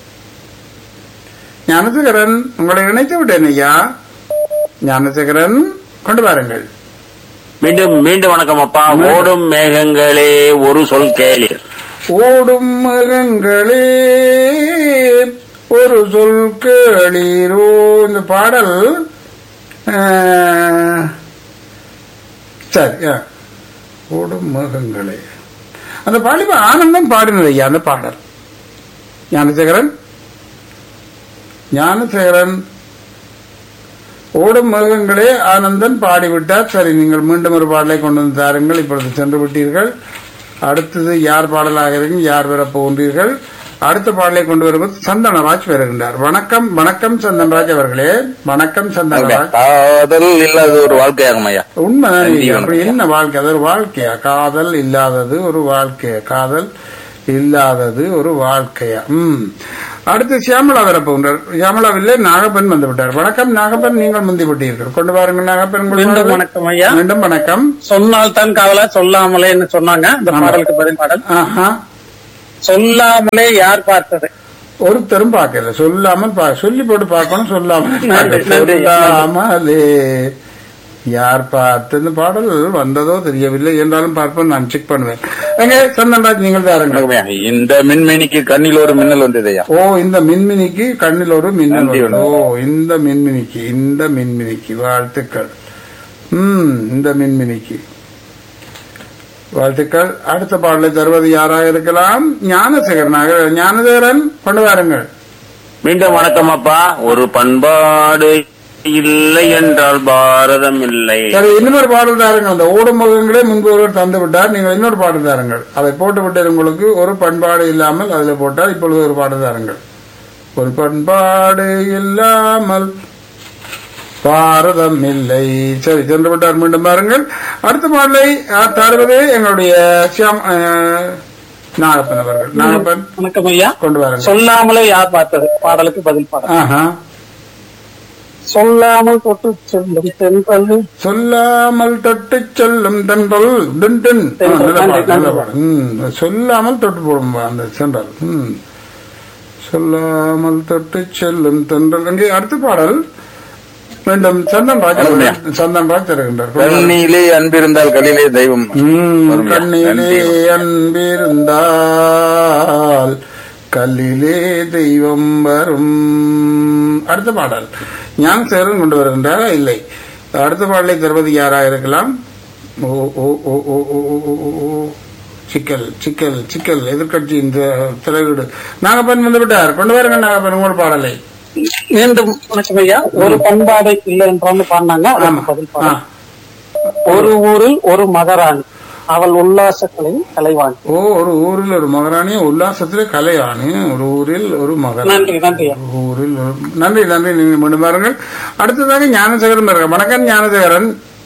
S1: ஞானசேகரன் உங்களை இணைத்து விட்டேன் ஐயா ஞானசேகரன் கொண்டு வாருங்கள்
S3: மீண்டும் மீண்டும் வணக்கம் அப்பா ஓடும் மேகங்களே ஒரு சொல் கேளீர்
S1: ஓடும் மகங்களே ஒரு சொல் கேளீரோ இந்த பாடல் ஆ, சரி ஆ. ஓடும் மேகங்களே அந்த பாடிப்ப ஆனந்தம் பாடினது ஐயா அந்த பாடல் ஞானசேகரன் ஞானசேகரன் ஓடும் மேகங்களே ஆனந்தன் பாடிவிட்டார் சரி நீங்கள் மீண்டும் ஒரு பாடலை கொண்டு வந்து தாருங்கள் இப்பொழுது சென்று விட்டீர்கள் அடுத்தது யார் பாடலாக இருக்கும் யார் வர போகின்றீர்கள் அடுத்த பாடலை கொண்டு வருவது சந்தனராஜ் வருகின்றார் வணக்கம் வணக்கம் சந்தனராஜ் அவர்களே வணக்கம் சந்தனராஜ்
S3: காதல் இல்லாத ஒரு வாழ்க்கையாகும் ஐயா
S1: உண்மை
S3: நன்றி,
S1: அப்படி என்ன வாழ்க்கை அது ஒரு வாழ்க்கையா காதல் இல்லாதது ஒரு வாழ்க்கையா காதல் இல்லாதது ஒரு வாழ்க்கையா ம் அடுத்து சியாமலா வரப்போகின்றார் சியாமலாவில்லை நாகப்பன் வந்து விட்டார் வணக்கம் நாகப்பன் நீங்கள் முந்தி விட்டீர்கள் கொண்டு வாருங்கள் நாகப்பன் உங்கள்
S4: மீண்டும்
S1: பாடலை.
S4: வணக்கம் ஐயா
S1: மீண்டும் வணக்கம்
S4: சொன்னால் தான் காவலா சொல்லாமலேன்னு சொன்னாங்க இந்த பாடலுக்கு பதில் பாடல்
S1: ஆஹா
S4: சொல்லாமலே யார் பார்த்தது
S1: ஒருத்தரும் பார்க்கல சொல்லாமல் பா- சொல்லி போட்டு பார்க்கணும் சொல்லாமல்
S4: நன்றி, நன்றி.
S1: சொல்லாமலே யார் பார்த்து இந்த பாடல் வந்ததோ தெரியவில்லை என்றாலும் பார்ப்போம் நான் செக் பண்ணுவேன் எங்க சந்தன்ராஜ் நீங்கள் தாருங்க
S3: வணக்கம் ஐயா. இந்த மின்மினிக்கு கண்ணில் ஒரு மின்னல் வந்தது ஐயா
S1: ஓ இந்த மின்மினிக்கு கண்ணில் ஒரு மின்னல்
S3: நன்றி,
S1: வந்து. ஓ இந்த மின்மினிக்கு இந்த மின்மினிக்கு வாழ்த்துக்கள் ம் இந்த மின்மினிக்கு வாழ்த்துக்கள் அடுத்த பாடலை தருவது யாராக இருக்கலாம் ஞானசேகரனாக ஞானசேகரன் கொண்டு வாருங்கள்
S3: மீண்டும் வணக்கம் அப்பா ஒரு பண்பாடு இல்லை என்றால் பாரதம் இல்லை
S1: சரி இன்னொரு பாடல் தாருங்கள் அந்த ஓடும் முகங்களே முன்பு ஒருவர் தந்து விட்டார் நீங்கள் இன்னொரு பாடல் தாருங்கள் அதை போட்டு விட்டது உங்களுக்கு ஒரு பண்பாடு இல்லாமல் அதில் போட்டால் இப்பொழுது ஒரு பாடல் தாருங்கள் ஒரு பண்பாடு இல்லாமல் பாரதம் இல்லை சரி சென்று விட்டார் மீண்டும் பாருங்கள் அடுத்த பாடலை அஹ், தருவது எங்களுடைய சியாம் அஹ், நாகப்பன் அவர்கள் நாகப்பன்
S4: வணக்கம் ஐயா
S1: கொண்டு வாருங்கள்
S4: சொல்லாமலே யார் பார்த்தது பாடலுக்கு பதில் பாடல்
S1: ஆஹா
S4: சொல்லாமல் தொட்டு சொல்லும் தென்றல்
S1: சொல்லாமல் தொட்டு சொல்லும் தென்றல் டன் டன். ஆ, நல்ல பாடல், நல்ல பாடல். ம், சொல்லாமல் தொட்டு போடும் அந்த சென்றல் ம். சொல்லாமல் தொட்டு செல்லும் தென்றல் அங்கே அடுத்த பாடல் மீண்டும் சந்தன் ராஜ்
S3: அருமையா.
S1: சந்தன் ராஜ் தருகின்றார்
S3: கண்ணிலே அன்பிருந்தால் கலிலே தெய்வம்
S1: ம்,
S3: அருமையா.
S1: கண்ணிலே
S3: நன்றி.
S1: அன்பிருந்தால் கல்லிலே தெய்வம் வரும் அடுத்த பாடல் ஞான சேரன் கொண்டு வருகின்றாரா இல்லை அடுத்த பாடலை தருவது யாராக இருக்கலாம் ஓ ஓ ஓ ஓ ஓ ஓ ஓ ஓ ஓ. சிக்கல் சிக்கல் சிக்கல் எதிர்கட்சி இந்த தலைவீடு நாகப்பன் வந்து விட்டார் கொண்டு வாருங்க நாகப்பன் உங்கள் பாடலை
S4: மீண்டும் வணக்கம் ஐயா ஒரு பண்பாடு இல்லை என்றாலும் பாடினாங்க
S1: ஆமா
S4: அதற்கு பதில்
S1: ஆ.
S4: பாடல் ஒரு ஊரில் ஒரு மகாராணி அவள் உல்லாசக்கலையின் கலைவாணி
S1: ஓ ஒரு ஊரில் ஒரு மகாராணி உல்லாசத்திலே கலையாணி ஒரு ஊரில் ஒரு மகாராணி
S4: நன்றி நன்றி ஐயா.
S1: ஊரில் ஒரு- நன்றி நன்றி நீங்கள் மீண்டும் பாருங்கள் அடுத்ததாக ஞானசேகரன் இருக்க வணக்கம் ஞானசேகரன்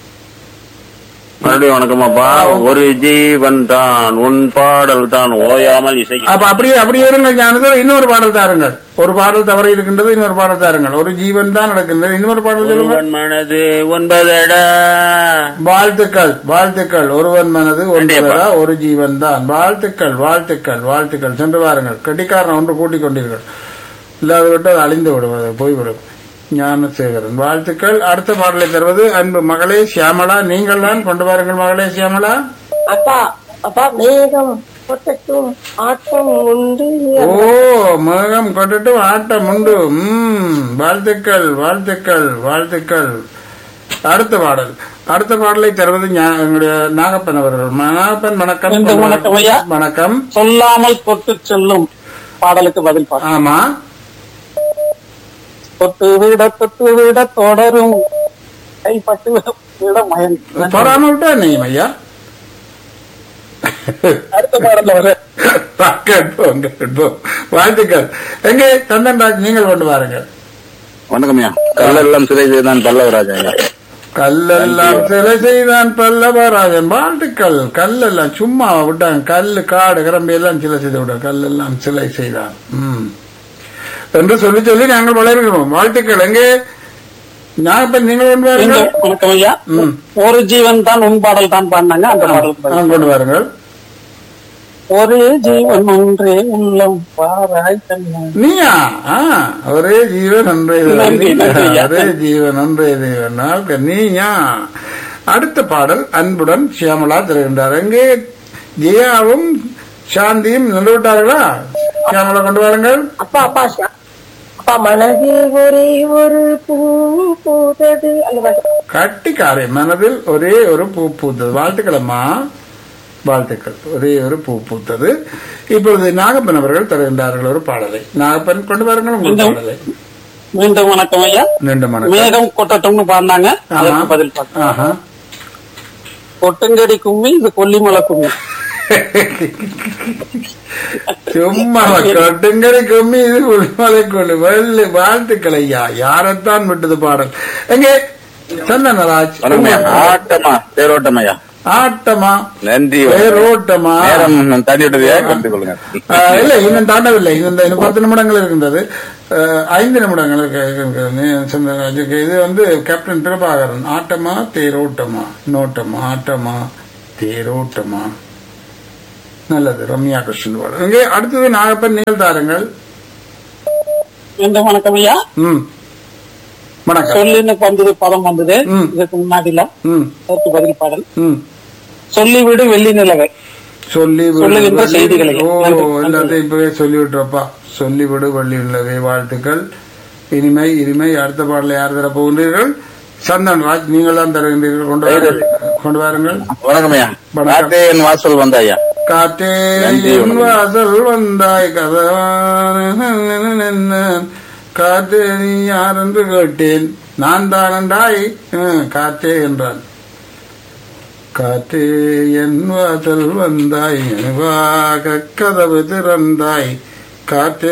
S3: மறுபடியும் வணக்கம் அப்பா ஒரு ஜீவன் தான் உன் பாடல் தான் ஓயாமல் இசை
S1: அப்ப அப்படியே அப்படியே இருங்கள் ஞானசேகரன் இன்னொரு பாடல் தாருங்கள் ஒரு பாடல் தவறி இருக்கின்றது இன்னொரு பாடல் தாருங்கள் ஒரு ஜீவன் தான் நடக்கின்றது இன்னொரு பாடல் சொல்லுங்கள்
S3: ஒருவன் மனது ஒன்பதடா
S1: வாழ்த்துக்கள் வாழ்த்துக்கள் ஒருவன் மனது
S3: நன்றியப்பா.
S1: ஒன்றா ஒரு ஜீவன் தான் வாழ்த்துக்கள் வாழ்த்துக்கள் வாழ்த்துக்கள் சென்று வாருங்கள் கெட்டிக்காரன் ஒன்று கூட்டிக் கொண்டீர்கள் இல்லாத விட்டால் அழிந்து விடுவது போய்விடும் ஞானசேகரன் வாழ்த்துக்கள் அடுத்த பாடலை தருவது அன்பு மகளே சியாமலா நீங்கள் தான் கொண்டு வாருங்கள் மகளே சியாமலா
S6: அப்பா அப்பா மேகம் கொட்டட்டும் ஆட்டம் உண்டு
S1: ஓ மேகம் கொட்டுட்டு ஆட்டம் உண்டு ம் வாழ்த்துக்கள் வாழ்த்துக்கள் வாழ்த்துக்கள் அடுத்த பாடல் அடுத்த பாடலை தருவது ஞா- எங்களுடைய நாகப்பன் அவர்கள் நாகப்பன் வணக்கம்
S4: மீண்டும் வணக்கம் ஐயா.
S1: வணக்கம்
S4: சொல்லாமல் தொட்டு செல்லும் பாடலுக்கு பதில் பாடல்
S1: ஆமா
S4: தொட்டு விட தொட்டு விட தொடரும் கைப்பட்டு விட மயங்கும்
S1: தொடாம விட்டா நீங்க ஐயா
S4: அடுத்த பாடல்ல வர
S1: கேட்போம் கேட்போம் வாழ்த்துக்கள் எங்கே சந்தன்ராஜ் நீங்கள் கொண்டு வாருங்கள்
S3: வணக்கம் ஐயா கல்லெல்லாம் சிலை செய்தான் பல்லவராஜா ஐயா
S1: கல்லெல்லாம் சிலை செய்தான் பல்லவராஜன் வாழ்த்துக்கள் கல்லெல்லாம் சும்மா விட்டாங்க கல்லு காடு கிளம்பி எல்லாம் சிலை செய்து விட்டான் கல்லெல்லாம் சிலை செய்தான் ம். என்று சொல்லி சொல்லி நாங்கள் வளர்கிறோம் வாழ்த்துக்கள் எங்கே ஞாபகம் நீங்கள் கொண்டு வாருங்கள்
S4: மீண்டும் வணக்கம் ஐயா
S1: ம்.
S4: ஒரு ஜீவன் தான் உன் பாடல் தான் பாடினாங்க அந்த பாடலுக்கு பதில்
S1: நான் கொண்டு வாருங்கள்
S4: ஒரு ஜீவன் ஒன்றே உள்ளம் பாராய் தன்னை
S1: நீயா ஆ, ஒரே ஜீவன் ஒன்றே
S4: நன்றி, நன்றி ஐயா.
S1: ஒரே ஜீவன் ஒன்றே ஜீவன் நாள்க நீயா அடுத்த பாடல் அன்புடன் சியாமலா தருகின்றார் எங்கே ஜெயாவும் சாந்தியும் நின்று விட்டார்களா சியாமலா கொண்டு வாருங்கள்
S6: அப்பா அப்பா ஷா- அப்பா மனதில் ஒரே ஒரு பூ பூத்தது அந்த பாட்டு
S1: கட்டிக்காரை மனதில் ஒரே ஒரு பூ பூத்தது வாழ்த்துக்களம்மா வாழ்த்துக்கள் ஒரே ஒரு பூ பூத்தது இப்பொழுது நாகப்பன் அவர்கள் தருகின்றார்கள் ஒரு பாடலை நாகப்பன் கொண்டு வாருங்கள் உங்கள்
S4: மீண்டும்.
S1: பாடலை
S4: மீண்டும் வணக்கம் ஐயா
S1: நீண்ட மணக்கம்
S4: மேகம் கொட்டட்டும்னு பாடினாங்க அதற்கு பதில் பாட்டு
S1: ஆஹா
S4: கொட்டங்கடி கும்மி இது கொல்லிமலை கும்மி
S1: சும்மா கட்டுங்கரை கம்மி இது உள்மலை கொண்டு வெள்ளி வாழ்த்துக்கள் ஐயா யாரைத்தான் விட்டது பாடல் எங்கே சந்தனராஜ்
S3: வணக்கம்யா ஆட்டமா தேரோட்டமையா
S1: ஆட்டமா
S3: நன்றி
S1: பேரோட்டமா
S3: நேரம் தண்ணி விட்டதையா கருத்து கொள்ளுங்க
S1: ஆஹ் இல்ல இன்னும் தாண்டவில்லை இந்த இன்னும் பத்து நிமிடங்கள் இருக்கின்றது ஆஹ் ஐந்து நிமிடங்கள் இருக்கு- இருக்கிறது. நீ- சந்திரராஜுக்கு இது வந்து கேப்டன் பிரபாகரன் ஆட்டமா தேரோட்டமா நோட்டமா ஆட்டமா தேரோட்டமா நல்லது ரம்யா கிருஷ்ணன் பாடல் இங்கே அடுத்தது நாகப்பன் நீங்கள் தாருங்கள்
S4: மீண்டும் வணக்கம் ஐயா
S1: ம் வணக்கம்
S4: சொல்லின்னு வந்தது பதம் வந்தது
S1: ம்.
S4: இதுக்கு முன்னாடில
S1: ம்
S4: அதற்கு பதில் பாடல்
S1: ம்
S4: சொல்லிவிடு வெள்ளி நிலவை
S1: சொல்லி
S4: சொல்லுகின்ற
S1: விடு.
S4: செய்திகளை.
S1: ஓ
S4: நன்றி.
S1: எல்லாத்தையும் இப்பவே சொல்லிவிட்டுறப்பா சொல்லிவிடு வள்ளி உள்ளவே வாழ்த்துக்கள் இனிமை இனிமை அடுத்த பாடலை யார் தர போகின்றீர்கள் சந்தன் ராஜ் நீங்கள் தான் தருகின்றீர்கள் கொண்டு வாருங்கள் கொண்டு வாருங்கள்
S3: வணக்கம்யா
S1: வணக்கம்.
S3: காத்தே என் வாசல் வந்தாயா
S1: காற்றே
S3: நன்றி,
S1: என்
S3: வணக்கம்.
S1: வாசல் வந்தாய் கதவான காற்றே நீ யார் என்று கேட்டேன் நான் தானண்டாய் ம், காற்றே என்றான் காற்றே என் வாசல் வந்தாய் வாக கதவு திறந்தாய் காற்றே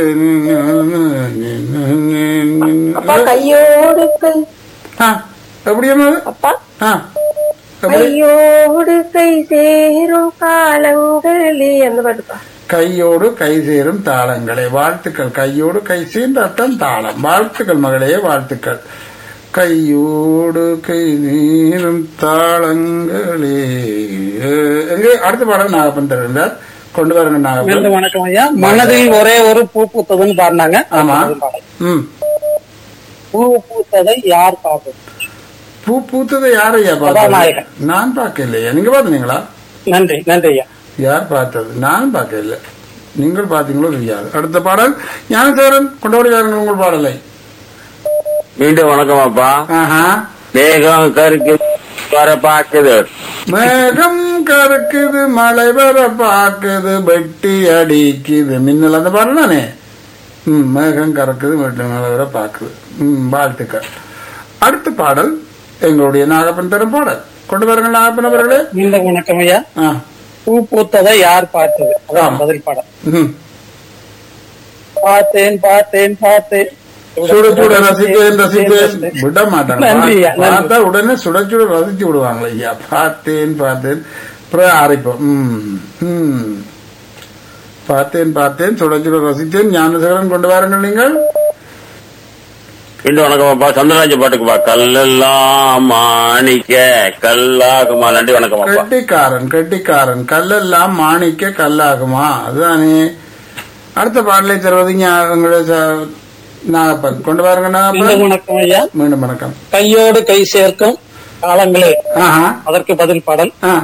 S6: அப்பா கையோடு கை
S1: ஆ, எப்படி என்னது
S6: அப்பா
S1: ஆ, எப்படி?
S6: கையோடு கை சேரும் காலங்களே அந்த பாட்டுப்பா
S1: கையோடு கை சேரும் தாளங்களே வாழ்த்துக்கள் கையோடு கை சேர்ந்தாத்தான் தாளம் வாழ்த்துக்கள் மகளே வாழ்த்துக்கள் கையோடு கை நீரும் தாளங்களே அஹ், எங்கே அடுத்த பாடம் நாகப்பன் தருகின்றார் கொண்டு வாருங்க நாகப்பன்
S4: மீண்டும் வணக்கம் ஐயா மனதில் ஒரே ஒரு பூ பூத்ததுன்னு பாடினாங்க
S1: ஆமா
S4: அதற்கு பதில் பாடல்.
S1: ம்
S4: பூ பூத்ததை யார் பார்த்தது
S1: பூ பூத்ததை யாரையா பார்த்தது
S4: கதாநாயகன்.
S1: நான் பார்க்கலையா நீங்க பார்த்தீங்களா
S4: நன்றி நன்றி ஐயா
S1: யார் பார்த்தது நான் பார்க்கல நீங்கள் பார்த்தீங்களோ தெரியாது அடுத்த பாடல் ஞானசேரன் கொண்டு வருகிறார்கள் உங்கள் பாடலை
S3: மீண்டும் வணக்கம் அப்பா
S1: ஆஹா
S3: மேகம் கருக்கு வர பாக்குது
S1: மேகம் கருக்குது மழை வர பாக்குது வெட்டி அடிக்குது மின்னல் அந்த பாடல் தானே ம் மேகம் கறக்குது வெட்டி மழை வர பாக்குது ம் வாழ்த்துக்கள் அடுத்த பாடல் எங்களுடைய நாகப்பன் தரும் பாடல் கொண்டு வாருங்கள் நாகப்பன் அவர்களே
S4: மீண்டும் வணக்கம் ஐயா
S1: ஆ
S4: பூ பூத்ததை யார் பார்த்தது அதான்
S1: ஆமா.
S4: பதில் பாடல்
S1: ம்
S4: பார்த்தேன் பார்த்தேன் பார்த்தேன்
S1: சுட சுட ரசித்தேன் ரசித்தேன் விட மாட்டாங்க
S4: நன்றி ஐயா, நன்றி.
S1: பார்த்தா உடனே சுட சுட ரசிச்சு விடுவாங்களே ஐயா பார்த்தேன் பார்த்தேன் அப்புறம் ஆரிப்போம் ம், ம். பார்த்தேன் பார்த்தேன் சுட சுட ரசித்தேன் ஞானசேகரன் கொண்டு வாருங்கள் நீங்கள்
S3: மீண்டும் வணக்கம் அப்பா சந்திரராஜ பாட்டுக்குப்பா கல்லெல்லாம் மாணிக்க கல்லாகுமா நன்றி வணக்கம் அப்பா
S1: கெட்டிக்காரன் கெட்டிக்காரன் கல்லெல்லாம் மாணிக்க கல்லாகுமா அதுதானே அடுத்த பாடலை தருவது ஞா- உங்களுடைய ச- நாகப்பன் கொண்டு வாருங்க
S4: மீண்டும்
S1: நாகப்பன்
S4: வணக்கம் ஐயா
S1: மீண்டும் வணக்கம்
S4: கையோடு கை சேர்க்கும் காலங்களே
S1: ஆஹா
S4: அதற்கு பதில் பாடல்
S1: ஆ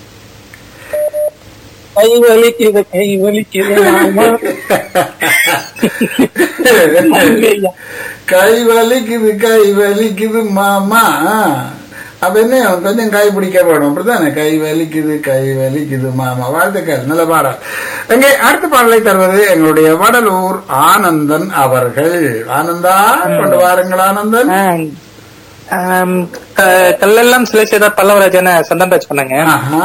S4: கை வலிக்குது கை வலிக்குது மாமா. நன்றி ஐயா.
S1: கை வலிக்குது கை வலிக்குது மாமா அப்ப என்ன கொஞ்சம் கை பிடிக்க வேணும் அப்படித்தானே கை வலிக்குது கை வலிக்குது மாமா வாழ்த்துக்கள் நல்ல பாடல் எங்கே அடுத்த பாடலை தருவது எங்களுடைய வடலூர் ஆனந்தன் அவர்கள் ஆனந்தா கொண்டு வாருங்கள் ஆனந்தன்
S5: ஆம். ஆம், க- கல்லெல்லாம் சிலை செய்த பல்லவராஜன சந்தன்ராஜ் பண்ணாங்க
S1: ஆஹா.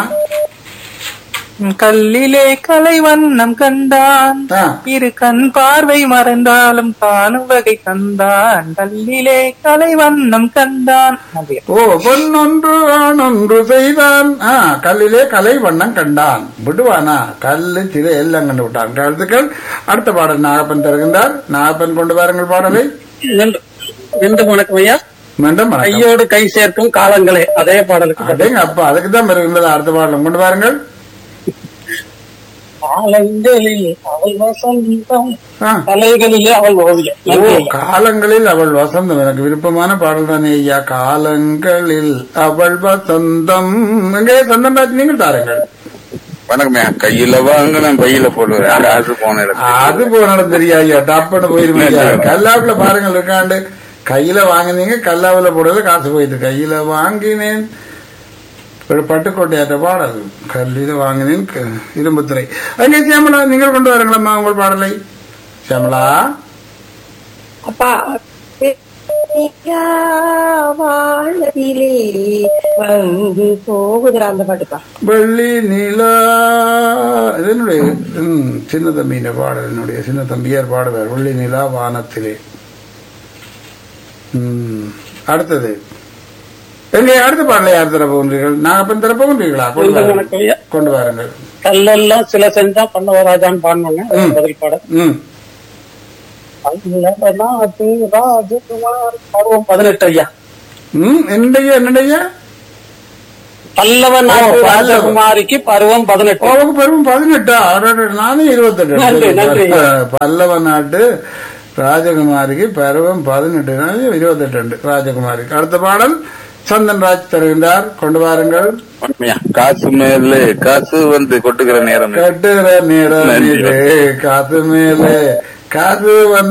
S5: கல்லிலே கலை வண்ணம் கண்டான்
S1: ஆ.
S5: இரு கண் பார்வை மறைந்தாலும் காணும் வகை தந்தான் கல்லிலே கலை வண்ணம் கண்டான் நன்றி.
S1: ஓ பொன்னொன்று ஆணொன்று செய்தான் ஆ கல்லிலே கலை வண்ணம் கண்டான் விடுவானா கல்லு சிறு எல்லாம் கண்டு விட்டான் கருத்துக்கள் அடுத்த பாடல் நாகப்பன் தருகின்றார் நாகப்பன் கொண்டு வாருங்கள் பாடலை
S4: மீண்டும் மீண்டும் வணக்கம் ஐயா
S1: மீண்டும் வணக்கம்.
S4: கையோடு கை சேர்க்கும் காலங்களே அதே பாடலுக்கு பதில்.
S1: அடேங்க அப்பா அதுக்கு தான் வருகின்றது அடுத்த பாடலும் கொண்டு வாருங்கள்
S4: காலங்களில் அவள் வசந்தம்
S1: ஆ.
S4: கலைகளிலே அவள் ஓவியம்
S1: ஓ
S4: நன்றி ஐயா.
S1: காலங்களில் அவள் வசந்தம் எனக்கு விருப்பமான பாடல் தானே ஐயா காலங்களில் அவள் வசந்தம் எங்கே சந்தன்ராஜ் நீங்கள் தாருங்கள்
S3: வணக்கம்யா கையில வாங்கின பையில போடுவேன் காசு போன இடத்துல
S1: அது போனாலும் தெரியாது ஐயா டப்புன்னு போயிருமையா கல்லாவுல பாருங்கள் இருக்காண்டு கையில வாங்கினீங்க கல்லாவுல போடுறது காசு போயிட்டு கையில வாங்கினேன் ஒரு பட்டுக்கோட்டையாற்ற பாடல் கல்லிது வாங்கினேன் க- இரும்புத்துறை அங்கே சியாமலா நீங்கள் கொண்டு வரங்களம்மா உங்கள் பாடலை சியாமலா
S6: அப்பா நிலா வானத்திலே வந்து போகுதுடா அந்த பாட்டுப்பா
S1: வெள்ளி நிலா இது என்னுடைய ம், சின்ன தம்பியின் பாடல் என்னுடைய சின்ன தம்பியார் பாடுவார் வெள்ளி நிலா வானத்திலே ம், அடுத்தது எங்கே அடுத்த பாடலை யார் தர போகின்றீர்கள் நாகப்பன் தர போகின்றீர்களா கொண்டு
S4: மீண்டும்
S1: வாருங்கள்.
S4: வணக்கம் ஐயா
S1: கொண்டு வாருங்கள்
S4: கல்லெல்லாம் சில செஞ்சா பல்லவராஜான்னு பாடினாங்க
S1: ம்.
S4: பதில் பாடல்
S1: ம்
S4: பல்லவநாட்டு ராஜகுமார் பருவம் பதினெட்டு ஐயா
S1: ம் என்னடைய என்னடைய
S4: பல்லவ நாட்டு
S1: ஓ, பல்லவ.
S4: ராஜகுமாரிக்கு பருவம் பதினெட்டு
S1: அவங்க பருவம் பதினெட்டா அடடட, நானும்
S4: நன்றி, நன்றி.
S1: இருபத்தெட்டு பல்லவ நாட்டு ராஜகுமாரிக்கு பருவம் பதினெட்டு நாள் இருபத்தெட்டு ராஜகுமாரிக்கு அடுத்த பாடல் சந்தன் ராஜ் தருகின்றார் கொண்டு வாருங்கள்
S3: உண்மையா காசு மேல காசு வந்து கொட்டுகிற நேரம்
S1: கட்டுற நேரம் இது, காசு மேலே காசு வந்து